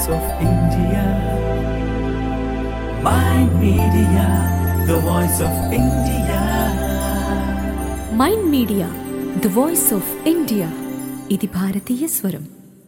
voice of India. Mind Media, the voice of India. Mind media the voice of India ఇది భారతీయ స్వరం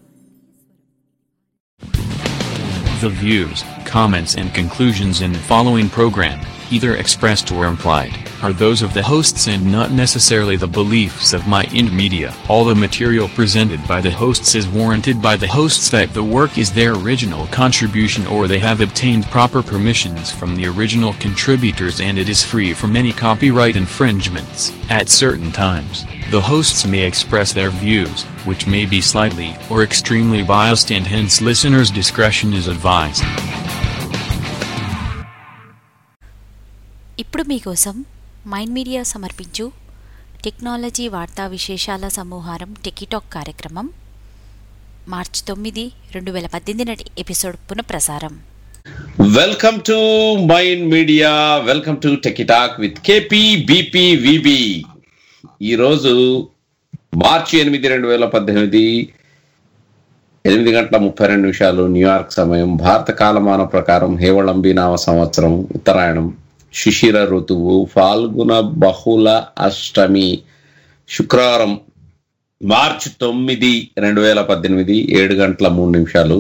The views, comments, and conclusions in the following program, either expressed or implied, are those of the hosts and not necessarily the beliefs of Mind Media. All the material presented by the hosts is warranted by the hosts that the work is their original contribution or they have obtained proper permissions from the original contributors and it is free from any copyright infringements. At certain times, the hosts may express their views, which may be slightly or extremely biased and hence listeners' discretion is advised. ఇప్పుడు మీకోసం mind media సమర్పించు technology వార్తా విశేషాల సమూహారం techie talk కార్యక్రమం మార్చి తొమ్మిది రెండు వేల పద్దెనిమిది నాటి ఎపిసోడ్ పునఃప్రసారం welcome to mind media welcome to techie talk with KP BP VB ఈరోజు మార్చి ఎనిమిది రెండు వేల పద్దెనిమిది ఎనిమిది గంటల ముప్పై రెండు నిమిషాలు న్యూయార్క్ సమయం భారత కాలమాన ప్రకారం హేవళంబి నామ సంవత్సరం ఉత్తరాయణం శిశిర ఋతువు ఫాల్గుణ బహుళ అష్టమి శుక్రవారం మార్చి తొమ్మిది రెండు వేల పద్దెనిమిది ఏడు గంటల మూడు నిమిషాలు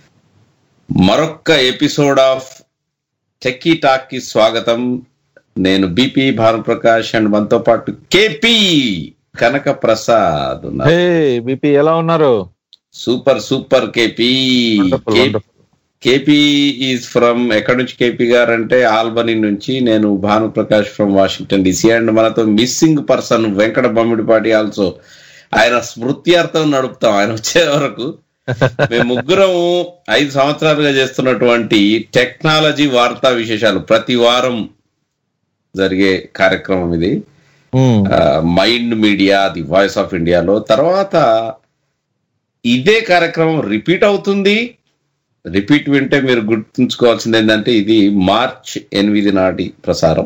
మరొక్క ఎపిసోడ్ ఆఫ్ టెక్కీ టాక్ కి స్వాగతం నేను బిపి భానుప్రకాష్ అండ్ మనతో పాటు కేపీ కనక ప్రసాద్ ఉన్నారు హే బిపి ఎలా ఉన్నారు super super KP Wonderful, wonderful. KP is from ఎక్కడి నుంచి కేపీ గారు అంటే ఆల్బనీ నుంచి నేను Bhanuprakash from Washington DC and మనతో missing person Venkata Bommidipati also ఆయన స్మృత్యార్థం నడుపుతాం ఆయన వచ్చే వరకు మేము ముగ్గురం ఐదు సంవత్సరాలుగా చేస్తున్నటువంటి టెక్నాలజీ వార్తా విశేషాలు ప్రతి వారం జరిగే కార్యక్రమం ఇది మ్మ్. Mind media the voice of ఇండియాలో తర్వాత ఇదే కార్యక్రమం రిపీట్ అవుతుంది రిపీట్ వింటే మీరు గుర్తుంచుకోవాల్సింది ఏంటంటే ఇది మార్చ్ ఎనిమిది నాటి ప్రసారం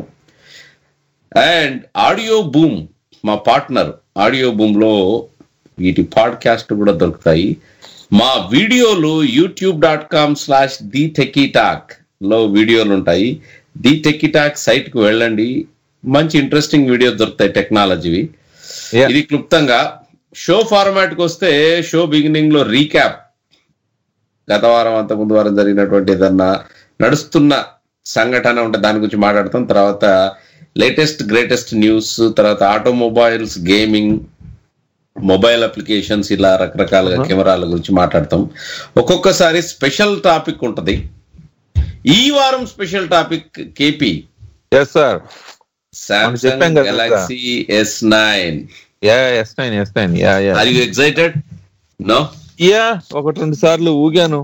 అండ్ ఆడియో బూమ్ మా పార్ట్నర్ ఆడియో బూమ్ లో వీటి పాడ్కాస్ట్ కూడా దొరుకుతాయి మా వీడియోలు YouTube dot com slash the techie talk లో వీడియోలు ఉంటాయి ది టెకీటాక్ సైట్ కు వెళ్ళండి మంచి ఇంట్రెస్టింగ్ వీడియోస్ దొరుకుతాయి టెక్నాలజీవి Yeah. ఇది క్లుప్తంగా షో ఫార్మాట్ కి వస్తే షో బిగినింగ్ లో రీక్యాప్ గత వారం అంత ముందు వారం జరిగినటువంటి ఏదన్నా నడుస్తున్న సంఘటన ఉంటే దాని గురించి మాట్లాడతాం తర్వాత లేటెస్ట్ గ్రేటెస్ట్ న్యూస్ తర్వాత ఆటోమొబైల్స్ గేమింగ్ మొబైల్ అప్లికేషన్స్ ఇలా రకరకాలుగా కెమెరాల గురించి మాట్లాడతాం ఒక్కొక్కసారి స్పెషల్ టాపిక్ ఉంటది ఈ వారం special topic KP yes sir చెప్పాం సామ్సంగ్ కదా. Galaxy S nine yeah S nine S nine yeah yeah are you excited no yeah ఒకటి రెండు సార్లు ఊగాను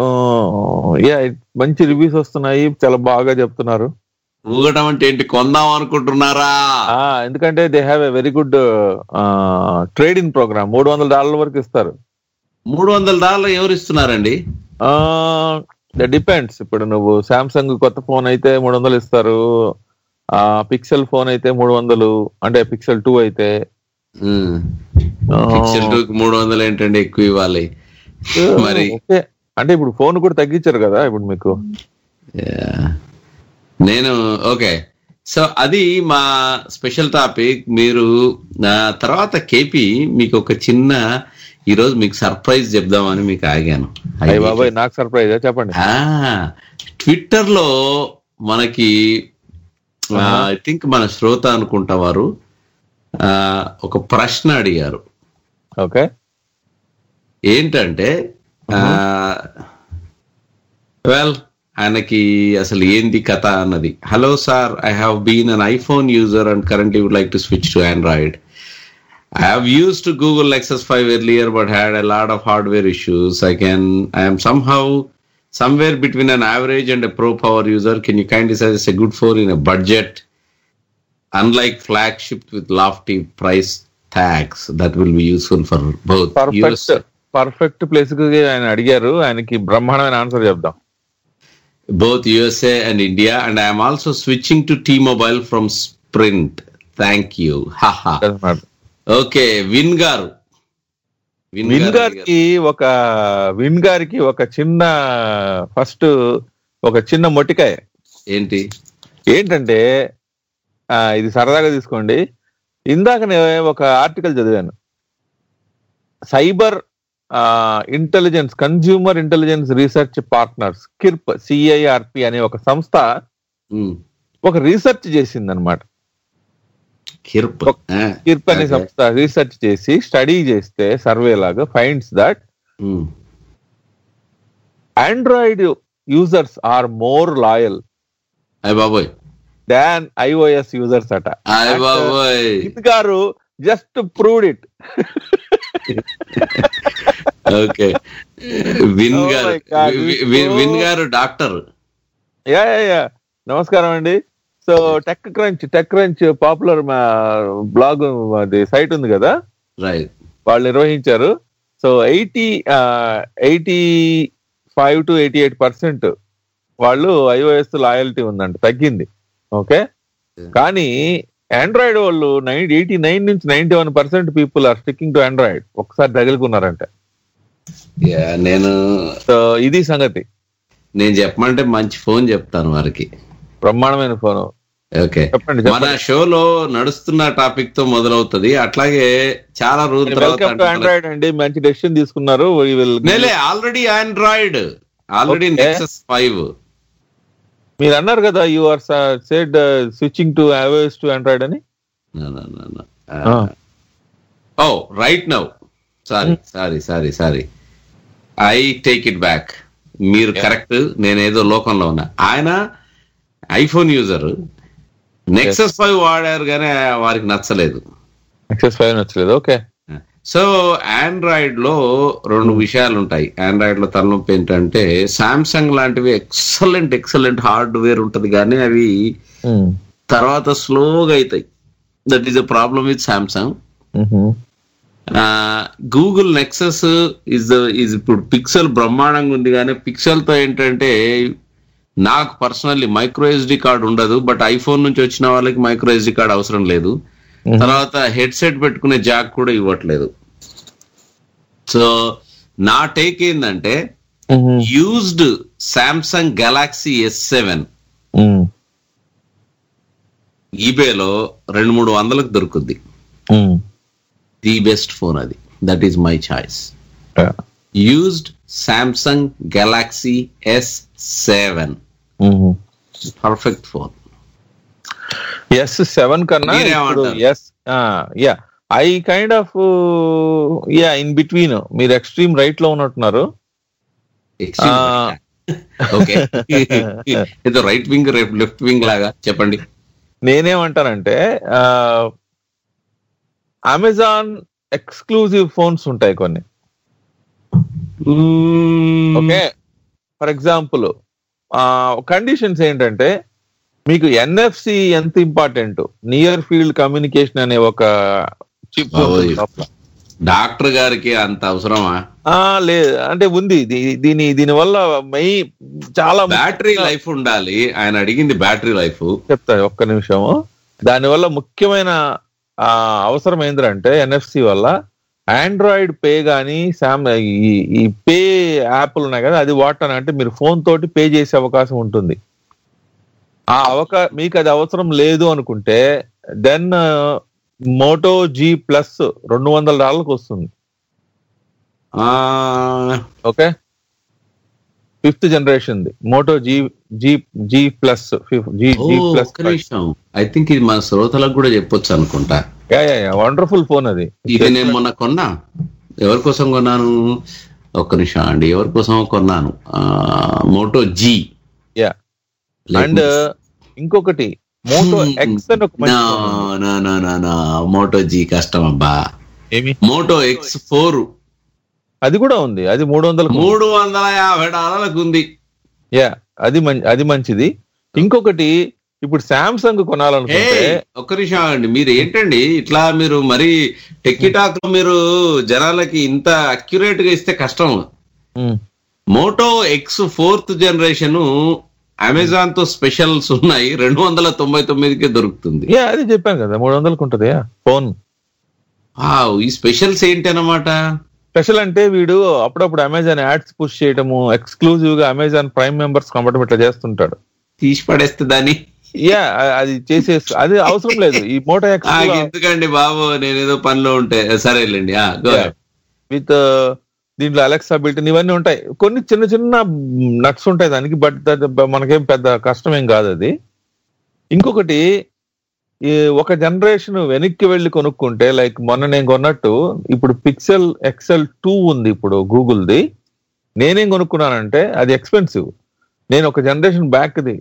యా మంచి రివ్యూస్ వస్తున్నాయి చాలా బాగా చెప్తున్నారు ఊగటం అంటే ఏంటి కొందాం అనుకుంటున్నారా ఆ ఎందుకంటే they have a very good trade in program మూడు వందల డాలర్ల వరకు ఇస్తారు మూడు వందల డాలర్లు ఎవరు ఇస్తున్నారండి డిపెండ్స్ ఇప్పుడు నువ్వు సామ్సంగ్ కొత్త ఫోన్ అయితే మూడు వందలు ఇస్తారు ఆ పిక్సెల్ ఫోన్ అయితే మూడు వందలు అంటే పిక్సెల్ టూ అయితే ఆ, పిక్సెల్ టూ కి మూడు వందలు ఏంటండి ఎక్కువ ఇవ్వాలి మరి ఓకే అంటే ఇప్పుడు ఫోన్ కూడా తగ్గించారు కదా ఇప్పుడు మీకు Yeah. నేను ఓకే సో అది మా స్పెషల్ టాపిక్ మీరు నా తర్వాత కేపీ మీకు ఒక చిన్న ఈరోజు మీకు సర్ప్రైజ్ చెప్దామని మీకు ఆగాను అయ్య బాబాయ్ నాకు సర్ప్రైజ్ చెప్పండి ట్విట్టర్ లో మనకి ఐ థింక్ మన శ్రోత అనుకుంటా వారు ఆ, ఒక ప్రశ్న అడిగారు ఓకే ఏంటంటే వెల్ ఆయనకి అసలు ఏంది కథ అన్నది hello sir I have been an iPhone user and currently would like to switch to Android I have used Google Nexus 5 earlier, but had a lot of hardware issues. I can, I am somehow somewhere between an average and a pro power user. Can you kindly suggest a good phone in a budget, unlike flagship with lofty price tags that will be useful for both US perfect perfect place కి ఆయన అడిగారు ఆయనకి బ్రహ్మాండమైన answer చెప్దాం both USA and India, and I am also switching to T-Mobile from Sprint. Thank you. Haha. అన్నమాట. Okay Vin గారు విన్ విన్ గారు గారికి ఒక విన్ గారికి ఒక చిన్న ఫస్ట్ ఒక చిన్న మొటికాయ ఏంటి ఏంటంటే ఆ, ఇది సరదాగా తీసుకోండి ఇందాకనే ఒక ఆర్టికల్ చదివాను cyber intelligence consumer intelligence research partners CIRP CIRP అనే ఒక సంస్థ ఉమ్, ఒక రీసెర్చ్ చేసింది అనమాట కిర్ప్ ఆ, కిర్ప్ అనే Okay. సంస్థ రీసెర్చ్ చేసి స్టడీ చేస్తే సర్వే లాగా finds that um, Android users are more loyal అయ్ బాబోయ్ దాన్ ఐఓఎస్ యూజర్స్ అట అయ్ And, బాబోయ్ విన్ గారు just proved it okay Vin Oh గారు my God, వి- it's వి- so- విన్ గారు డాక్టర్ యా యా యా నమస్కారం అండి so TechCrunch TechCrunch popular మా బ్లాగ్ అది సైట్ ఉంది కదా రైట్ వాళ్ళు నిర్వహించారు so eighty eighty five to eighty eight percent వాళ్ళు ఐఓఎస్ లాయల్టీ ఉందంట తగ్గింది ఓకే కానీ ఆండ్రాయిడ్ వాళ్ళు నైన్ ఎయిటీ నైన్ నుంచి ninety one percent people are sticking to Android ఒకసారి తగులుకున్నారంట యా, నేను సో ఇది సంగతి నేను చెప్పమంటే మంచి ఫోన్ చెప్తాను వారికి బ్రహ్మాండమైన ఫోన్ ఓకే చెప్పండి మన చెప్పండి షోలో నడుస్తున్న టాపిక్ తో మొదలవుతుంది అట్లాగే చాలా రోజుల వెల్కమ్ టు తర్వాత ఆండ్రాయిడ్ అండి మంచి డెసిషన్ తీసుకున్నారు We will- నేలే already Android already Okay. Nexus five మీరు అన్నారు కదా you are said switching to iOS to Android అని Ah. Oh right now sorry sorry sorry sorry I take it back మీరు కరెక్ట్ నేనేదో లోకంలో ఉన్నా ఆయన ఐఫోన్ యూజర్ నెక్సస్ ఫైవ్ వాడారు కానీ వారికి నచ్చలేదు ఎక్సెస్ ఫైవ్ నచ్చలేదు ఓకే సో ఆండ్రాయిడ్ లో రెండు విషయాలు ఉంటాయి ఆండ్రాయిడ్ లో తలనొప్పి ఏంటంటే సామ్సంగ్ లాంటివి ఎక్సలెంట్ ఎక్సలెంట్ హార్డ్వేర్ ఉంటది కానీ అవి తర్వాత స్లోగా అవుతాయి that is a problem with Samsung Google Nexus is is ఇప్పుడు పిక్సెల్ బ్రహ్మాండంగా ఉంది కానీ పిక్సెల్ తో ఏంటంటే నాకు పర్సనల్లీ మైక్రో ఎస్డి కార్డ్ ఉండదు బట్ ఐఫోన్ నుంచి వచ్చిన వాళ్ళకి మైక్రో ఎస్డి కార్డ్ అవసరం లేదు తర్వాత హెడ్ సెట్ పెట్టుకునే జాక్ కూడా ఇవ్వట్లేదు సో నా టేక్ ఏంటంటే used Samsung Galaxy S seven ఈబేలో రెండు మూడు వందలకు దొరుకుద్ది ది బెస్ట్ ఫోన్ అది that is my choice used Samsung Galaxy S seven perfect phone S seven కన్నా మీరేమంటారు? Yes yeah I kind of yeah in between మీరు ఎక్స్ట్రీమ్ రైట్ లో ఉన్నట్టున్నారు ఓకే ఏదో రైట్ వింగ్ లెఫ్ట్ వింగ్ లాగా చెప్పండి నేనేమంటానంటే అమెజాన్ ఎక్స్క్లూజివ్ ఫోన్స్ ఉంటాయి కొన్ని ఓకే ఫర్ ఎగ్జాంపుల్ కండిషన్స్ ఏంటంటే మీకు ఎన్ఎఫ్సి ఎంత ఇంపార్టెంట్ నియర్ ఫీల్డ్ కమ్యూనికేషన్ అనే ఒక చిప్ ఓయ్. డాక్టర్ గారికి అంత అవసరమా లేదు అంటే ఉంది దీ- దీని దీని వల్ల మై చాలా బ్యాటరీ లైఫ్ ఉండాలి ఆయన అడిగింది బ్యాటరీ లైఫ్ చెప్తా ఒక్క నిమిషము దానివల్ల ముఖ్యమైన ఆ, అవసరం ఏంటంటే ఎన్ఎఫ్సి వల్ల ఆండ్రాయిడ్ పే గానీ శామ్ ఈ ఈ పే యాప్లు ఉన్నాయి కదా అది వాడటాను అంటే మీరు ఫోన్ తోటి పే చేసే అవకాశం ఉంటుంది ఆ అవకా మీకు అది అవసరం లేదు అనుకుంటే దెన్ మోటో జీ ప్లస్ రెండు వందల డాలర్లకు వస్తుంది okay fifth generation Moto G G G plus G G plus ఒక్క నిమిషం ఐ థింక్ ఇది మన శ్రోతలకు కూడా చెప్పొచ్చు అనుకుంటా వండర్ఫుల్ ఫోన్ అది ఇది నేను మొన్న కొన్నా ఎవరి కోసం కొన్నాను ఒక్క నిమిషం అండి ఎవరి కోసం కొన్నాను మోటో జీ యా అండ్ ఇంకొకటి మోటో ఎక్స్ అని ఒక మంచి phone ఉంది. మోటో జీ కష్టం అబ్బా ఏమి మోటో ఎక్స్ ఫోర్ అది కూడా ఉంది అది మూడు వందల మూడు వందల యాభై డాలర్లకు ఉంది యా అది మం- అది మంచిది ఇంకొకటి ఇప్పుడు సామ్సంగ్ కొనాలనుకుంటే ఏయ్, ఒక్క నిమిషం అండి మీరు ఏంటండి ఇట్లా మీరు మరి టెక్కిటాక్ మీరు జనాలకి ఇంత అక్యురేట్ గా ఇస్తే కష్టం um, Moto X fourth generation Amazon తో స్పెషల్స్ ఉన్నాయి రెండు వందల తొంభై తొమ్మిదికే దొరుకుతుంది యా అది చెప్పాను కదా మూడు వందలకు ఉంటది యా ఫోన్ వావ్, ఈ స్పెషల్స్ ఏంటి అన్నమాట స్పెషల్ అంటే వీడు అప్పుడప్పుడు అమెజాన్ యాడ్స్ పుష్ చేయటము ఎక్స్క్లూజివ్ గా అమెజాన్ ప్రైమ్ మెంబర్స్ కంపటం ఇట్లా చేస్తుంటాడు తీసి పడేస్తే దాన్ని యా అది చేసే అది అవసరం లేదు ఈ మోటో ఆ, ఎక్స్ ఎందుకండి బాబు నేను ఏదో పనిలో ఉంటే సరేలేండి ఆ, go ahead. విత్ దీంట్లో అలెక్సా బిల్ట్ ఇవన్నీ ఉంటాయి కొన్ని చిన్న చిన్న నట్స్ ఉంటాయి దానికి బట్ మనకేం పెద్ద కష్టం ఏం కాదు అది ఇంకొకటి ఈ ఒక జనరేషన్ వెనక్కి వెళ్ళి కొనుక్కుంటే లైక్ మొన్న నేను కొన్నట్టు ఇప్పుడు పిక్సెల్ ఎక్సెల్ టూ ఉంది ఇప్పుడు గూగుల్ది నేనేం కొనుక్కున్నానంటే అది ఎక్స్పెన్సివ్ నేను ఒక జనరేషన్ బ్యాక్ది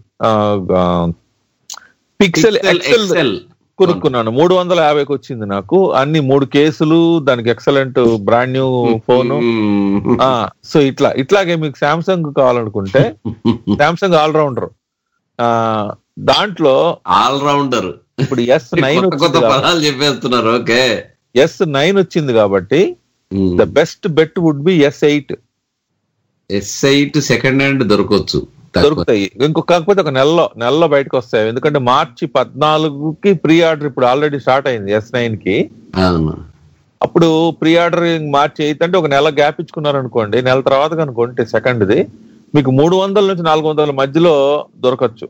పిక్సెల్ Pixel ఎక్సెల్ XL. కొనుక్కున్నాను మూడు వందల యాభైకి వచ్చింది నాకు అన్ని మూడు కేసులు దానికి excellent brand new phone hmm. So ఇట్లా ఇట్లాగే మీకు సామ్సంగ్ కావాలనుకుంటే సామ్సంగ్ ఆల్రౌండర్ దాంట్లో ఆల్ రౌండర్ ఇప్పుడు ఎస్ నైన్ కొత్త కొత్త పదాలు చెప్పేస్తున్నారు ఓకే ఎస్ నైన్ వచ్చింది కాబట్టి the best bet would be S eight S eight second hand దొరకవచ్చు తక్కువ. దొరుకుతాయి ఇంకో కాకపోతే ఒక నెలలో నెలలో బయటకు వస్తాయి ఎందుకంటే మార్చి పద్నాలుగుకి ప్రీ ఆర్డర్ ఇప్పుడు ఆల్రెడీ స్టార్ట్ అయింది ఎస్ నైన్ కి అవును అప్పుడు ప్రీ ఆర్డర్ మార్చి ఎయిత్ అంటే ఒక నెల గ్యాప్ ఇచ్చుకున్నారు అనుకోండి నెల తర్వాత కనుకుంటే సెకండ్ది మీకు మూడు వందల నుంచి నాలుగు వందల మధ్యలో దొరకచ్చు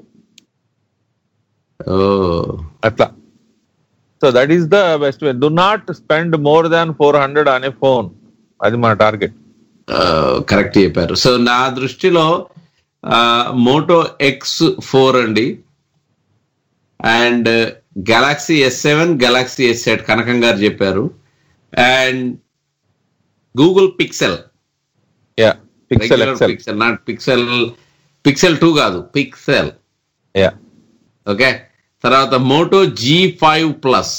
ఓ అట్లా so that is the best way do not spend more than four hundred అనే ఫోన్ అది మన టార్గెట్ కరెక్ట్ చెప్పారు సో నా దృష్టిలో మోటో ఎక్స్ ఫోర్ అండి and Galaxy S seven Galaxy S eight Kanakam గారు చెప్పారు and Google Pixel yeah Pixel XL Pixel not Pixel Pixel two కాదు పిక్సెల్ యా ఓకే తర్వాత మోటో జీ ఫైవ్ ప్లస్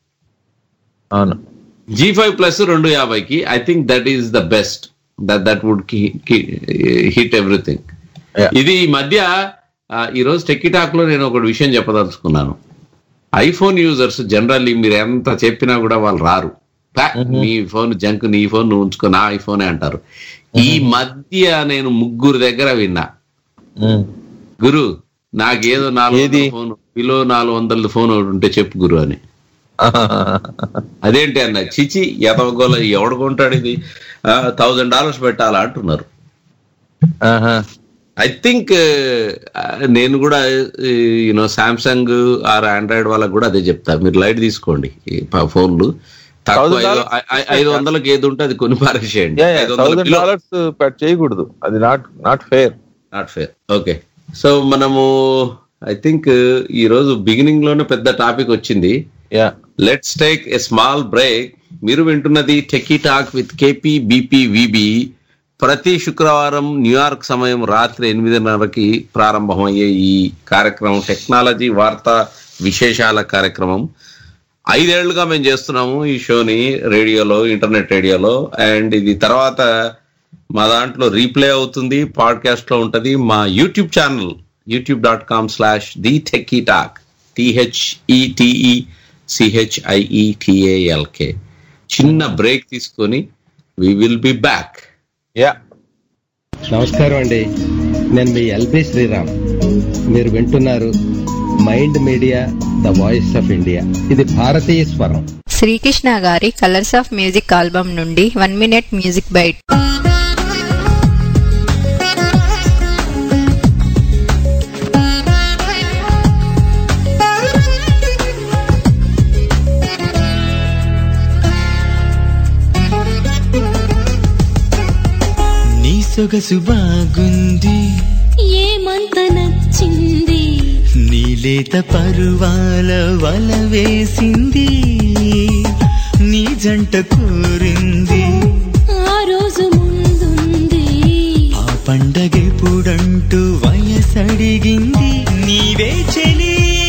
అవును G five plus రెండు యాభైకి I think that is the best that that would hit everything Yeah. ఇది ఈ మధ్య ఆ, ఈ రోజు టెక్కిటాక్ లో నేను ఒక విషయం చెప్పదలుచుకున్నాను ఐఫోన్ యూజర్స్ జనరల్లీ మీరు ఎంత చెప్పినా కూడా వాళ్ళు రారు "పా, నీ ఫోన్ జంక్ నీ ఫోన్ నువ్వు ఉంచుకో నా ఐఫోనే అంటారు ఈ మధ్య నేను ముగ్గురు దగ్గర విన్నా మ్మ్. గురు నాకేదో నాలుగు ఏది? వందల ఫోన్ బిలో నాలుగు వందల ఫోన్ ఒకటి ఉంటే చెప్పు గురు అని అదేంటి అన్న చిచి ఎదవగోల ఎవడు కొంటాడు ఇది థౌజండ్ డాలర్స్ పెట్టాలా అంటున్నారు ఆహా. ఐ థింక్ నేను కూడా యూనో సామ్సంగ్ ఆర్ ఆండ్రాయిడ్ వాళ్ళకి కూడా అదే చెప్తా మీరు లైట్ తీసుకోండి ఈ ప- ఫోన్లు తక్కువ Thousand ఐదు- dollars ఐ- ఐదు వందలకి ఏది ఉంటే అది కొని పారేసేయండి యా ఐదు వందల థౌసండ్ డాలర్స్ పెట్ చేయకూడదు అది not not fair not fair okay so మనము ఐ థింక్ ఈ రోజు బిగినింగ్ లోనే పెద్ద టాపిక్ వచ్చింది yeah let's take a small break మీరు వింటున్నది techie talk with KP BP VB ప్రతి శుక్రవారం న్యూయార్క్ సమయం రాత్రి ఎనిమిదిన్నరకి ప్రారంభమయ్యే ఈ కార్యక్రమం టెక్నాలజీ వార్తా విశేషాల కార్యక్రమం ఐదేళ్లుగా మేము చేస్తున్నాము ఈ షోని రేడియోలో ఇంటర్నెట్ రేడియోలో అండ్ ఇది తర్వాత మా దాంట్లో రీప్లే అవుతుంది పాడ్కాస్ట్ లో ఉంటది మా YouTube channel YouTube dot com slash the techie talk టిహెచ్ఈటిఈ సిహెచ్ఐఈటిఏఎల్కే చిన్న బ్రేక్ తీసుకొని we will be back yeah నమస్కారం అండి నేను మీ ఎల్బి శ్రీరామ్ మీరు వింటున్నారు mind media the voice of India ఇది భారతీయ స్వరం శ్రీకృష్ణ గారి కలర్స్ ఆఫ్ మ్యూజిక్ ఆల్బమ్ నుండి వన్ మినిట్ మ్యూజిక్ బైట్ నీ సొగసు బాగుంది ఏమంత నచ్చింది నీలేత పరువాల వల వేసింది నీ జంట కోరింది ఆ రోజు ముందుంది ఆ పండగెప్పుడంటూ వయసడిగింది నీవే చెలి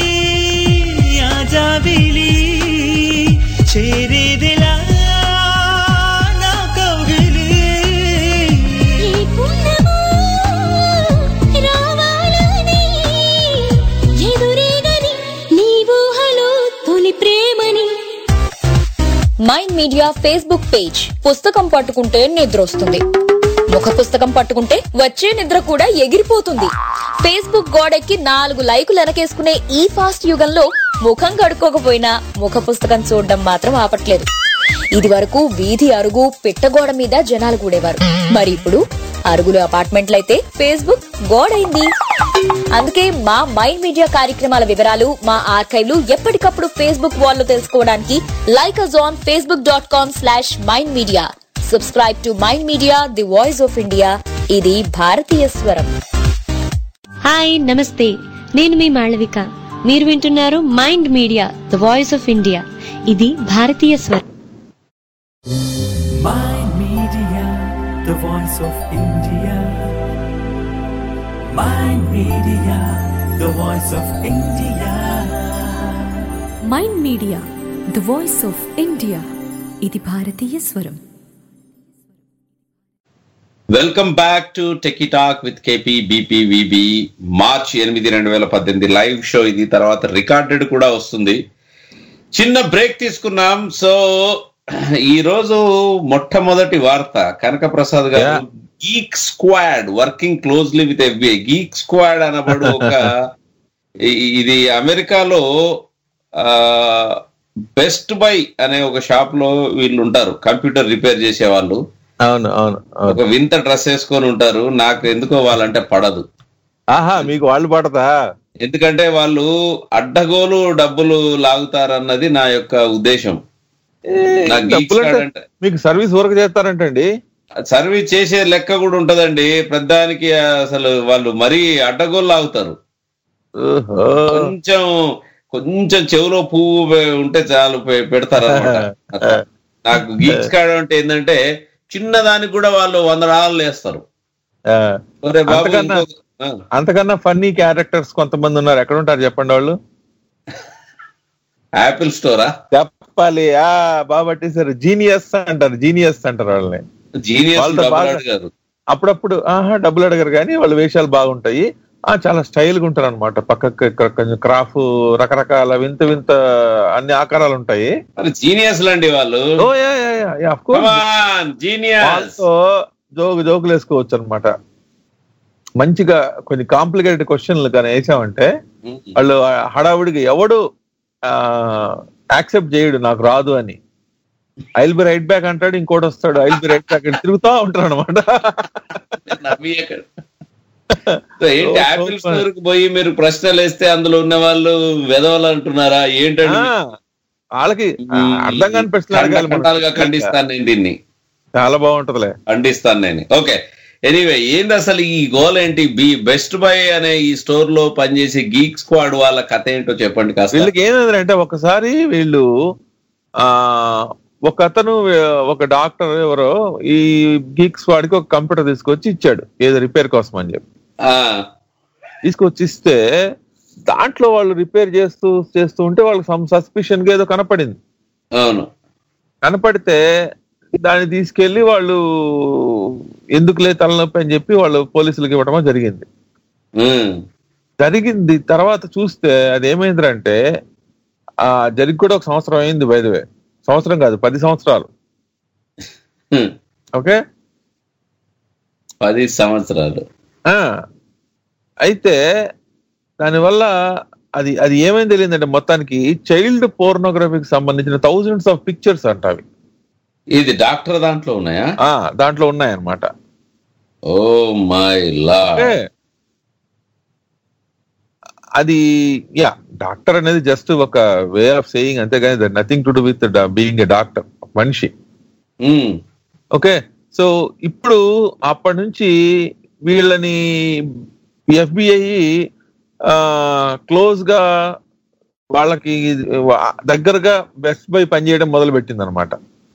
ఆజాబిలి చేరేదిలా నా కౌగిలి ఈ పుణ్యమా రావాలని ఎదురేగని నీ ఊహలో తొలి ప్రేమని మైండ్ మీడియా ఫేస్బుక్ పేజ్ పుస్తకం పట్టుకుంటే నిద్ర వస్తుంది ముఖ పుస్తకం పట్టుకుంటే వచ్చే నిద్ర కూడా ఎగిరిపోతుంది ఫేస్బుక్ గోడెక్కి నాలుగు లైకులు వెనకేసుకునే ఈ ఫాస్ట్ యుగంలో ముఖం కడుక్కోకపోయినా ముఖ పుస్తకం చూడడం మాత్రం ఆపట్లేదు ఇది వరకు వీధి అరుగు పిట్టగోడ మీద జనాలు కూడేవారు మరి ఇప్పుడు అరుగులు అపార్ట్మెంట్లయితే ఫేస్బుక్ గోడైంది అందుకే మా మైండ్ మీడియా కార్యక్రమాల వివరాలు మా ఆర్కైవ్లు ఎప్పటికప్పుడు ఫేస్బుక్ వాల్ లో తెలుసుకోవడానికి like us on Facebook dot com slash mind media subscribe to mind media the voice of India ఇది భారతీయ స్వరం హాయ్ నమస్తే నేను మీ మాళవిక మీరు వింటున్నారు mind media the voice of India ఇది భారతీయ స్వరం Mind Media, the voice of India. Mind Media, the voice of India. Mind media the voice of India ఇది భారతీయ స్వరం welcome back to techie talk with KP BP VB March ఎనిమిది రెండు వేల పద్దెనిమిది లైవ్ షో ఇది తర్వాత రికార్డెడ్ కూడా వస్తుంది చిన్న బ్రేక్ తీసుకున్నాం సో ఈ రోజు మొట్టమొదటి వార్త కనక ప్రసాద్ గారు Geek Squad working closely with FBI Geek Squad అనబడు ఒక ఇ- ఇది అమెరికాలో బెస్ట్ బై అనే ఒక షాప్ లో వీళ్ళు ఉంటారు కంప్యూటర్ రిపేర్ చేసే వాళ్ళు అవును అవును ఒక వింత డ్రెస్ వేసుకొని ఉంటారు నాకు ఎందుకో వాళ్ళంటే పడదు ఆహా మీకు వాళ్ళు పడతా ఎందుకంటే వాళ్ళు అడ్డగోలు డబ్బులు లాగుతారన్నది నా యొక్క ఉద్దేశం నాకు geeks డబ్బులు card అంటే అంటే మీకు సర్వీస్ వర్క్ చేస్తారంటండి సర్వీస్ చేసే లెక్క కూడా ఉంటదండి ప్రధానికి అసలు వాళ్ళు మరీ అడ్డగోలు లాగుతారు కొంచెం కొంచెం చెవులో పువ్వు పె- ఉంటే చాలు పె- పెడతారు అన్నమాట నాకు గీక్స్ కార్డ్ అంటే ఏంటంటే చిన్నదానికి కూడా వాళ్ళు వంద డాలర్లు వేస్తారు ఆ, ఒరే బాబు అంతకన్నా ఇంకో- ఆ. అంతకన్నా ఫన్నీ క్యారెక్టర్స్ కొంతమంది ఉన్నారు ఎక్కడ ఉంటారు చెప్పండి వాళ్ళు యాపిల్ స్టోరా చెప్పాలి ఆ బాగా పట్టేశారు జీనియస్ అంటారు జీనియస్ అంటారు వాళ్ళని జీనియస్ వాళ్ళతో డబ్బులు బాగా- అడిగారు అప్పుడప్పుడు ఆహా డబ్బులు అడగరు కానీ వాళ్ళ వేషాలు బాగుంటాయి ఆ చాలా స్టైల్ గా ఉంటారు అనమాట పక్కకి ఇక్కడ కొంచెం క్రాఫ్ రకరకాల వింత వింత అన్ని ఆకారాలు ఉంటాయి మరి జీనియస్ అండి వాళ్ళు oh yeah yeah yeah yeah of course genius వాళ్ళతో జోకు జోకులు వేసుకోవచ్చు అనమాట మంచిగా కొన్ని కాంప్లికేటెడ్ క్వశ్చన్లు కానీ వేసామంటే వాళ్ళు హడావుడికి ఎవడు యాక్సెప్ట్ చేయడు నాకు రాదు అని ఐల్ బి రైట్ బ్యాక్ అంటాడు ఇంకోటి వస్తాడు ఐల్ బి రైట్ బ్యాక్ తిరుగుతా ఉంటాడు అనమాట ఏంటి యాపిల్ స్టోర్ కి పోయి మీరు ప్రశ్నలు వేస్తే అందులో ఉన్న వాళ్ళు వెదవలు అంటున్నారా ఏంటండి వాళ్ళకి ఆ, అర్థం కాని ప్రశ్నలు అడగాలి మనం. ఖండాలుగా ఖండిస్తాను నేను దీన్ని చాలా బాగుంటదిలే ఖండిస్తాను నేను ఓకే ఎనీవే ఏంది అసలు ఈ గోల్ ఏంటి బి బెస్ట్ బై అనే ఈ స్టోర్ లో పనిచేసే గీక్ స్క్వాడ్ వాళ్ళ కథ ఏంటో చెప్పండి కాస్త వీళ్ళకి ఏమైందంటే ఒకసారి వీళ్ళు ఆ ఒక అతను ఒక డాక్టర్ ఎవరో ఈ గీక్స్ వాడికి ఒక కంప్యూటర్ తీసుకొచ్చి ఇచ్చాడు ఏదో రిపేర్ కోసం అని చెప్పి తీసుకొచ్చి ఇస్తే దాంట్లో వాళ్ళు రిపేర్ చేస్తూ చేస్తూ ఉంటే వాళ్ళకి సమ్ సస్పిషన్ గా ఏదో కనపడింది అవును కనపడితే దాన్ని తీసుకెళ్లి వాళ్ళు ఎందుకులే తలనొప్పి అని చెప్పి వాళ్ళు పోలీసులకు ఇవ్వడమో జరిగింది జరిగింది తర్వాత చూస్తే అది ఏమైందంటే ఆ జరిగి కూడా ఒక సంవత్సరం అయింది బైదవే సంవత్సరం కాదు పది సంవత్సరాలు ఓకే పది సంవత్సరాలు ఆ అయితే దానివల్ల అది అది ఏమైంది తెలియదంటే మొత్తానికి చైల్డ్ పోర్నోగ్రఫీకి సంబంధించిన థౌజండ్స్ ఆఫ్ పిక్చర్స్ అంట అవి ఇది డాక్టర్ దాంట్లో ఉన్నాయా ఆ దాంట్లో ఉన్నాయన్నమాట ఓ మై లా ఓకే అది యా డాక్టర్ అనేది జస్ట్ ఒక వే ఆఫ్ సేయింగ్ అంతేగాని nothing to do with being a doctor మనిషి ఓకే సో ఇప్పుడు అప్పటి నుంచి వీళ్ళని ఎఫ్బిఐ క్లోజ్ గా వాళ్ళకి దగ్గరగా బెస్ట్ బై పనిచేయడం మొదలు పెట్టింది అనమాట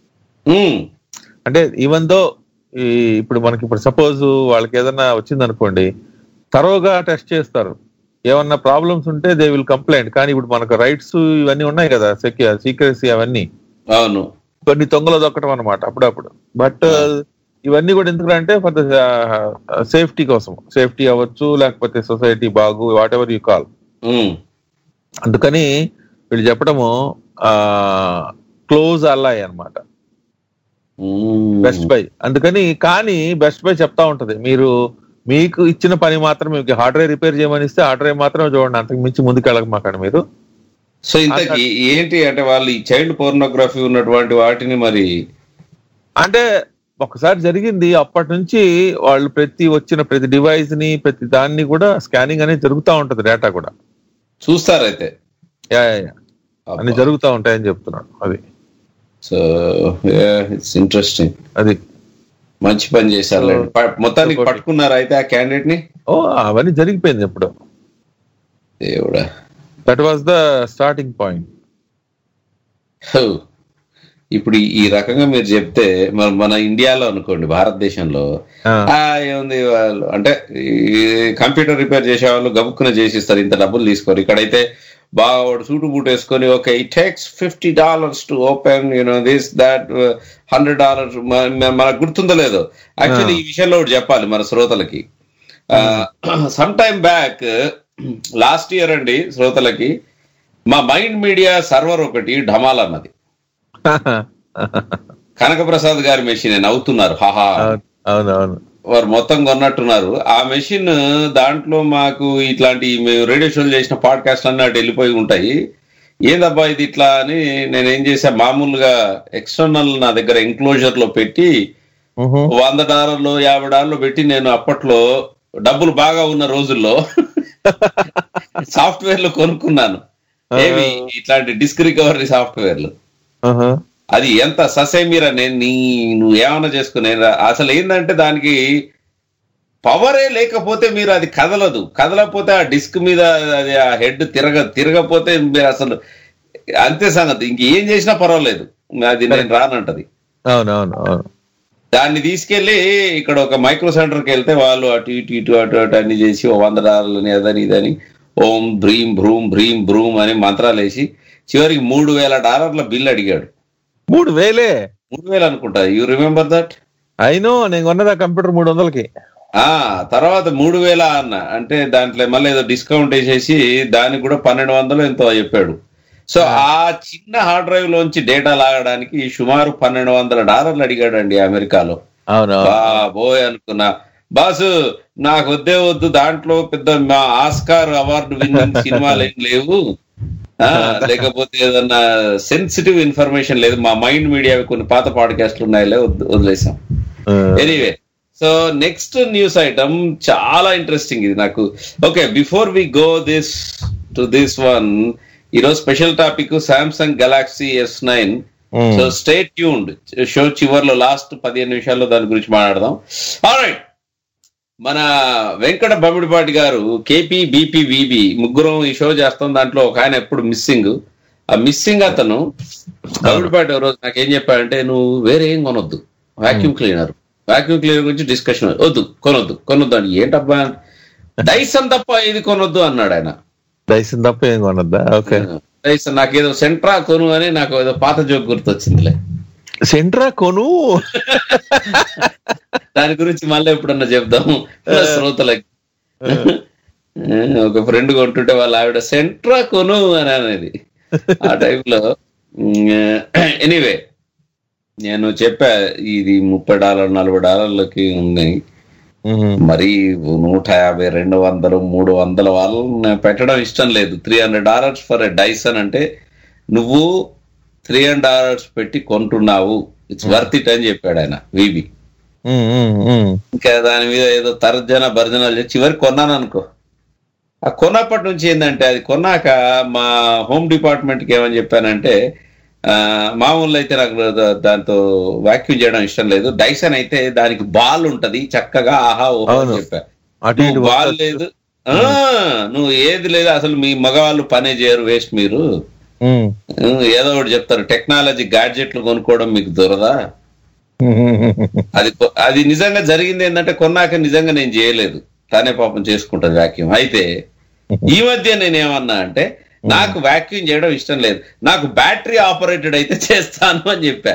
అంటే ఈవెన్ దో ఈ ఇప్పుడు మనకి ఇప్పుడు సపోజ్ వాళ్ళకి ఏదైనా వచ్చింది అనుకోండి తరోగా టెస్ట్ చేస్తారు ఏమన్నా ప్రాబ్లమ్స్ ఉంటే దే విల్ కంప్లైంట్ కానీ ఇప్పుడు మనకు రైట్స్ ఇవన్నీ ఉన్నాయి కదా సెక్యూర్ సీక్రెసీ అవన్నీ అవును కొన్ని తొంగలు దొక్కటం అనమాట అప్పుడప్పుడు బట్ ఇవన్నీ కూడా ఎందుకు అంటే ఫర్ ద సేఫ్టీ కోసం సేఫ్టీ అవ్వచ్చు లేకపోతే సొసైటీ బాగు వాట్ ఎవర్ యూ కాల్ అందుకని వీళ్ళు చెప్పడము క్లోజ్ అల్లాయి అన్నమాట బెస్ట్ బై అందుకని కానీ బెస్ట్ బై చెప్తా ఉంటది మీరు మీకు ఇచ్చిన పని మాత్రం మీకు హార్డ్వేర్ రిపేర్ చేయమని ఇస్తే హార్డ్వేర్ మాత్రమే చూడండి అంతకు మించి ముందుకు వెళ్ళక మాకండి మీరు సో ఇంతకి ఏంటి అంటే వాళ్ళు ఈ చైల్డ్ పోర్నోగ్రఫీ ఉన్నటువంటి వాటిని మరి అంటే ఒకసారి జరిగింది అప్పటి నుంచి వాళ్ళు ప్రతి వచ్చిన ప్రతి డివైస్ ని ప్రతి దాన్ని కూడా స్కానింగ్ అనేది జరుగుతూ ఉంటది డేటా కూడా చూస్తారైతే యా యా, యా. అన్ని జరుగుతూ ఉంటాయని చెప్తున్నాడు అది సో ఇట్స్ ఇంట్రెస్టింగ్ అది మంచి పని చేశారు మొత్తానికి పట్టుకున్నారు అయితే ఆ క్యాండిడేట్ ని ఓ అవన్నీ జరిగిపోయింది ఇప్పుడు దేవుడా that was the starting point హో. ఇప్పుడు ఈ- ఈ రకంగా మీరు చెప్తే మన మన ఇండియాలో అనుకోండి భారతదేశంలో ఆ, ఏముంది వాళ్ళు అంటే ఈ కంప్యూటర్ రిపేర్ చేసే వాళ్ళు గబుక్కున చేసిస్తారు ఇంత డబ్బులు తీసుకోరు ఇక్కడైతే బాగా వాడు సూటు బూట్ వేసుకొని okay it takes fifty dollars to open you know this that hundred dollars మనకు గుర్తుందో లేదో యాక్చువల్లీ ఈ విషయంలో ఒకటి చెప్పాలి మన శ్రోతలకి some time back last year అండి శ్రోతలకి మా మైండ్ మీడియా సర్వర్ ఒకటి ఢమాల్ అన్నది కనకప్రసాద్ గారి మెషిన్ నవ్వుతున్నారు హాహా అవునవును వారు మొత్తం కొన్నట్టున్నారు ఆ మెషిన్ దాంట్లో మాకు ఇట్లాంటి మేము రేడియో షోలు చేసిన పాడ్కాస్ట్ అన్నీ అటు వెళ్ళిపోయి ఉంటాయి ఏందబ్బా ఇది ఇట్లా అని నేను ఏం చేసా మామూలుగా ఎక్స్టర్నల్ నా దగ్గర ఎంక్లోజర్ లో పెట్టి వంద డాలర్లు యాభై డాలర్లు పెట్టి నేను అప్పట్లో డబ్బులు బాగా ఉన్న రోజుల్లో సాఫ్ట్వేర్లు కొనుక్కున్నాను ఏవి ఇట్లాంటి డిస్క్ రికవరీ సాఫ్ట్వేర్లు అది ఎంత ససేమిరా నేను నీ నువ్వు ఏమైనా చేసుకునే అసలు ఏంటంటే దానికి పవరే లేకపోతే మీరు అది కదలదు కదలకపోతే ఆ డిస్క్ మీద అది ఆ హెడ్ తిరగ తిరగపోతే మీరు అసలు అంతే సంగతి ఇంకేం చేసినా పర్వాలేదు అది నేను రానంటది అవునవును అవును దాన్ని తీసుకెళ్లి ఇక్కడ ఒక మైక్రో సెంటర్కి వెళ్తే వాళ్ళు అటు ఇటు ఇటు అటు అటు అన్ని చేసి ఓ వంద డాలర్లని అదని ఇదని ఓం భ్రీం భ్రూం భ్రీం భ్రూం అని మంత్రాలు వేసి చివరికి మూడు వేల డాలర్ల బిల్ అడిగాడు మూడు వేలే మూడు వేలు అనుకుంటా యూ రిమెంబర్ దట్ అయినో నేను కొన్నదా కంప్యూటర్ మూడు వందలకి ఆ తర్వాత మూడు వేల అన్న అంటే దాంట్లో మళ్ళీ ఏదో డిస్కౌంట్ వేసేసి దానికి కూడా పన్నెండు వందలు ఎంతో చెప్పాడు సో ఆ చిన్న హార్డ్ డ్రైవ్ లోంచి డేటా లాగడానికి సుమారు పన్నెండు వందల డాలర్లు అడిగాడండి అమెరికాలో బాబోయ్ అనుకున్నా బాసు నాకు వద్దే వద్దు దాంట్లో పెద్ద మా ఆస్కార్ అవార్డు విన్నింగ్ సినిమాలు ఏం లేవు ఆ, లేకపోతే ఏదన్నా సెన్సిటివ్ ఇన్ఫర్మేషన్ లేదు మా మైండ్ మీడియా కొన్ని పాత పాడ్కాస్ట్లు ఉన్నాయిలే వద్దు- వదిలేసాం anyway so next news item చాలా ఇంట్రెస్టింగ్ ఇది నాకు okay before we go this to this one ఈరోజు special topic Samsung Galaxy S nine Hmm. So state tuned show చివర్లో లాస్ట్ పదిహేను నిమిషాల్లో దాని గురించి మాట్లాడదాం రైట్ మన వెంకట బమిడిపాటి గారు కేపీ బీపీ విబి ముగ్గురం ఈ షో చేస్తాం దాంట్లో ఒక ఆయన ఎప్పుడు మిస్సింగ్ ఆ మిస్సింగ్ అతను బమిడిపాటి రోజు నాకు ఏం చెప్పాడంటే నువ్వు వేరే ఏం కొనొద్దు వాక్యూమ్ క్లీనర్ వాక్యూమ్ క్లీనర్ గురించి డిస్కషన్ వద్దు కొనొద్దు కొనొద్దు అని ఏంటబ్బా డైసన్ తప్ప ఇది కొనొద్దు అన్నాడు ఆయన డైసన్ తప్ప ఏం కొనద్దా ఓకే డైసన్ నాకేదో సెంట్రా కొను అని నాకు ఏదో పాత జోక్ గుర్తొచ్చిందిలే సెంట్రా కొను దాని గురించి మళ్ళీ ఎప్పుడన్నా చెప్దాము శ్రోతలకి ఒక ఫ్రెండ్ కొంటుంటే వాళ్ళ ఆవిడ సెంట్రా కొను అని అనేది ఆ టైంలో ఎనీవే నేను చెప్పా ఇది ముప్పై డాలర్ నలభై డాలర్లకి ఉంది మరి నూట యాభై రెండు వందలు మూడు వందల వాళ్ళని పెట్టడం ఇష్టం లేదు three hundred dollars for a Dyson అంటే నువ్వు త్రీ హండ్రెడ్ డాలర్స్ పెట్టి కొంటున్నావు ఇట్స్ వర్త్ ఇట్ అని చెప్పాడు ఆయన విబి ఇంకా దాని మీద ఏదో తర్జన భర్జనాలు చేసి చివరికి కొన్నాను అనుకో ఆ కొన్నప్పటి నుంచి ఏంటంటే అది కొన్నాక మా హోమ్ డిపార్ట్మెంట్ కి ఏమని చెప్పానంటే ఆ, మామూలు అయితే నాకు దా- దాంతో వాక్యూమ్ చేయడం ఇష్టం లేదు డైసన్ అయితే దానికి బాల్ ఉంటది చక్కగా ఆహా ఓహో అని చెప్పా అటు ఇటు నువ్వు బాల్ లేదు ఆ, నువ్వు ఏది లేదు అసలు మీ మగవాళ్ళు పనే చేయరు వేస్ట్ మీరు ఉమ్. ఉమ్, ఏదో ఒకటి చెప్తారు టెక్నాలజీ గ్యాడ్జెట్లు కొనుక్కోవడం మీకు దొరదా అది కొ- అది నిజంగా జరిగింది ఏంటంటే కొన్నాక నిజంగా నేను చేయలేదు తానే పాపం చేసుకుంటది వాక్యూమ్ అయితే ఈ మధ్య నేను ఏమన్నా అంటే నాకు వాక్యూమ్ చేయడం ఇష్టం లేదు నాకు బ్యాటరీ ఆపరేటెడ్ అయితే చేస్తాను అని చెప్పా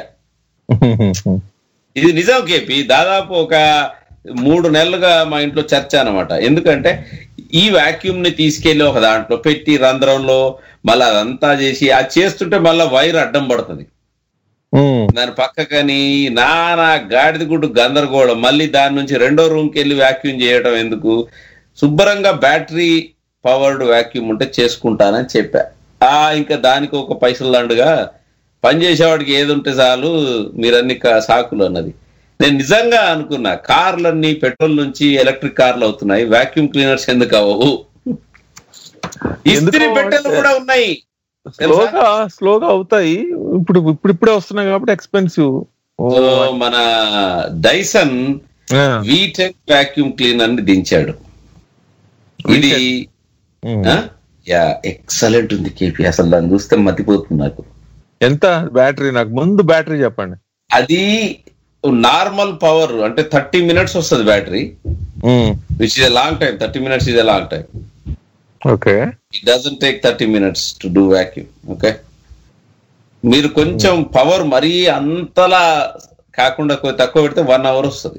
ఇది నిజం కేపి దాదాపు ఒక మూడు నెలలుగా మా ఇంట్లో చర్చ అనమాట ఎందుకంటే ఈ వాక్యూమ్ ని తీసుకెళ్లి ఒక దాంట్లో పెట్టి రంధ్రంలో మళ్ళీ అదంతా చేసి అది చేస్తుంటే మళ్ళీ వైర్ అడ్డం పడుతుంది దాని పక్కకని నానా గాడిద గుడ్డు గందరగోళం మళ్ళీ దాని నుంచి రెండో రూమ్ కి వెళ్ళి వాక్యూమ్ చేయడం ఎందుకు శుభ్రంగా బ్యాటరీ పవర్డ్ వాక్యూమ్ ఉంటే చేసుకుంటానని చెప్పా ఆ ఇంకా దానికి ఒక పైసలు దండుగా పని చేసేవాడికి ఏది ఉంటే చాలు మీరన్ని కా- సాకులు అన్నది నేను నిజంగా అనుకున్నా కార్లన్నీ పెట్రోల్ నుంచి ఎలక్ట్రిక్ కార్లు అవుతున్నాయి వాక్యూమ్ క్లీనర్స్ ఎందుకు అవ్వవు ఇస్త్రీ పెట్టెలు కూడా ఉన్నాయి స్లోగా స్లోగా అవుతాయి ఇప్పుడు ఇప్పుడు ఇప్పుడే వస్తున్నాయి కాబట్టి ఎక్స్పెన్సివ్ సో మన డైసన్ వీటెక్ వాక్యూమ్ క్లీనర్ ని దించాడు ఇది యా ఎక్సలెంట్ ఉంది కేపీ అసలు దాన్ని చూస్తే మతిపోతుంది నాకు ఎంత బ్యాటరీ నాకు ముందు బ్యాటరీ చెప్పండి అది నార్మల్ పవర్ అంటే థర్టీ మినిట్స్ వస్తుంది battery which is a long time thirty minutes is a long time okay it doesn't take thirty minutes to do vacuum okay మీరు కొంచెం పవర్ మరీ అంతలా కాకుండా కొ- తక్కువ పెడితే వన్ అవర్ వస్తుంది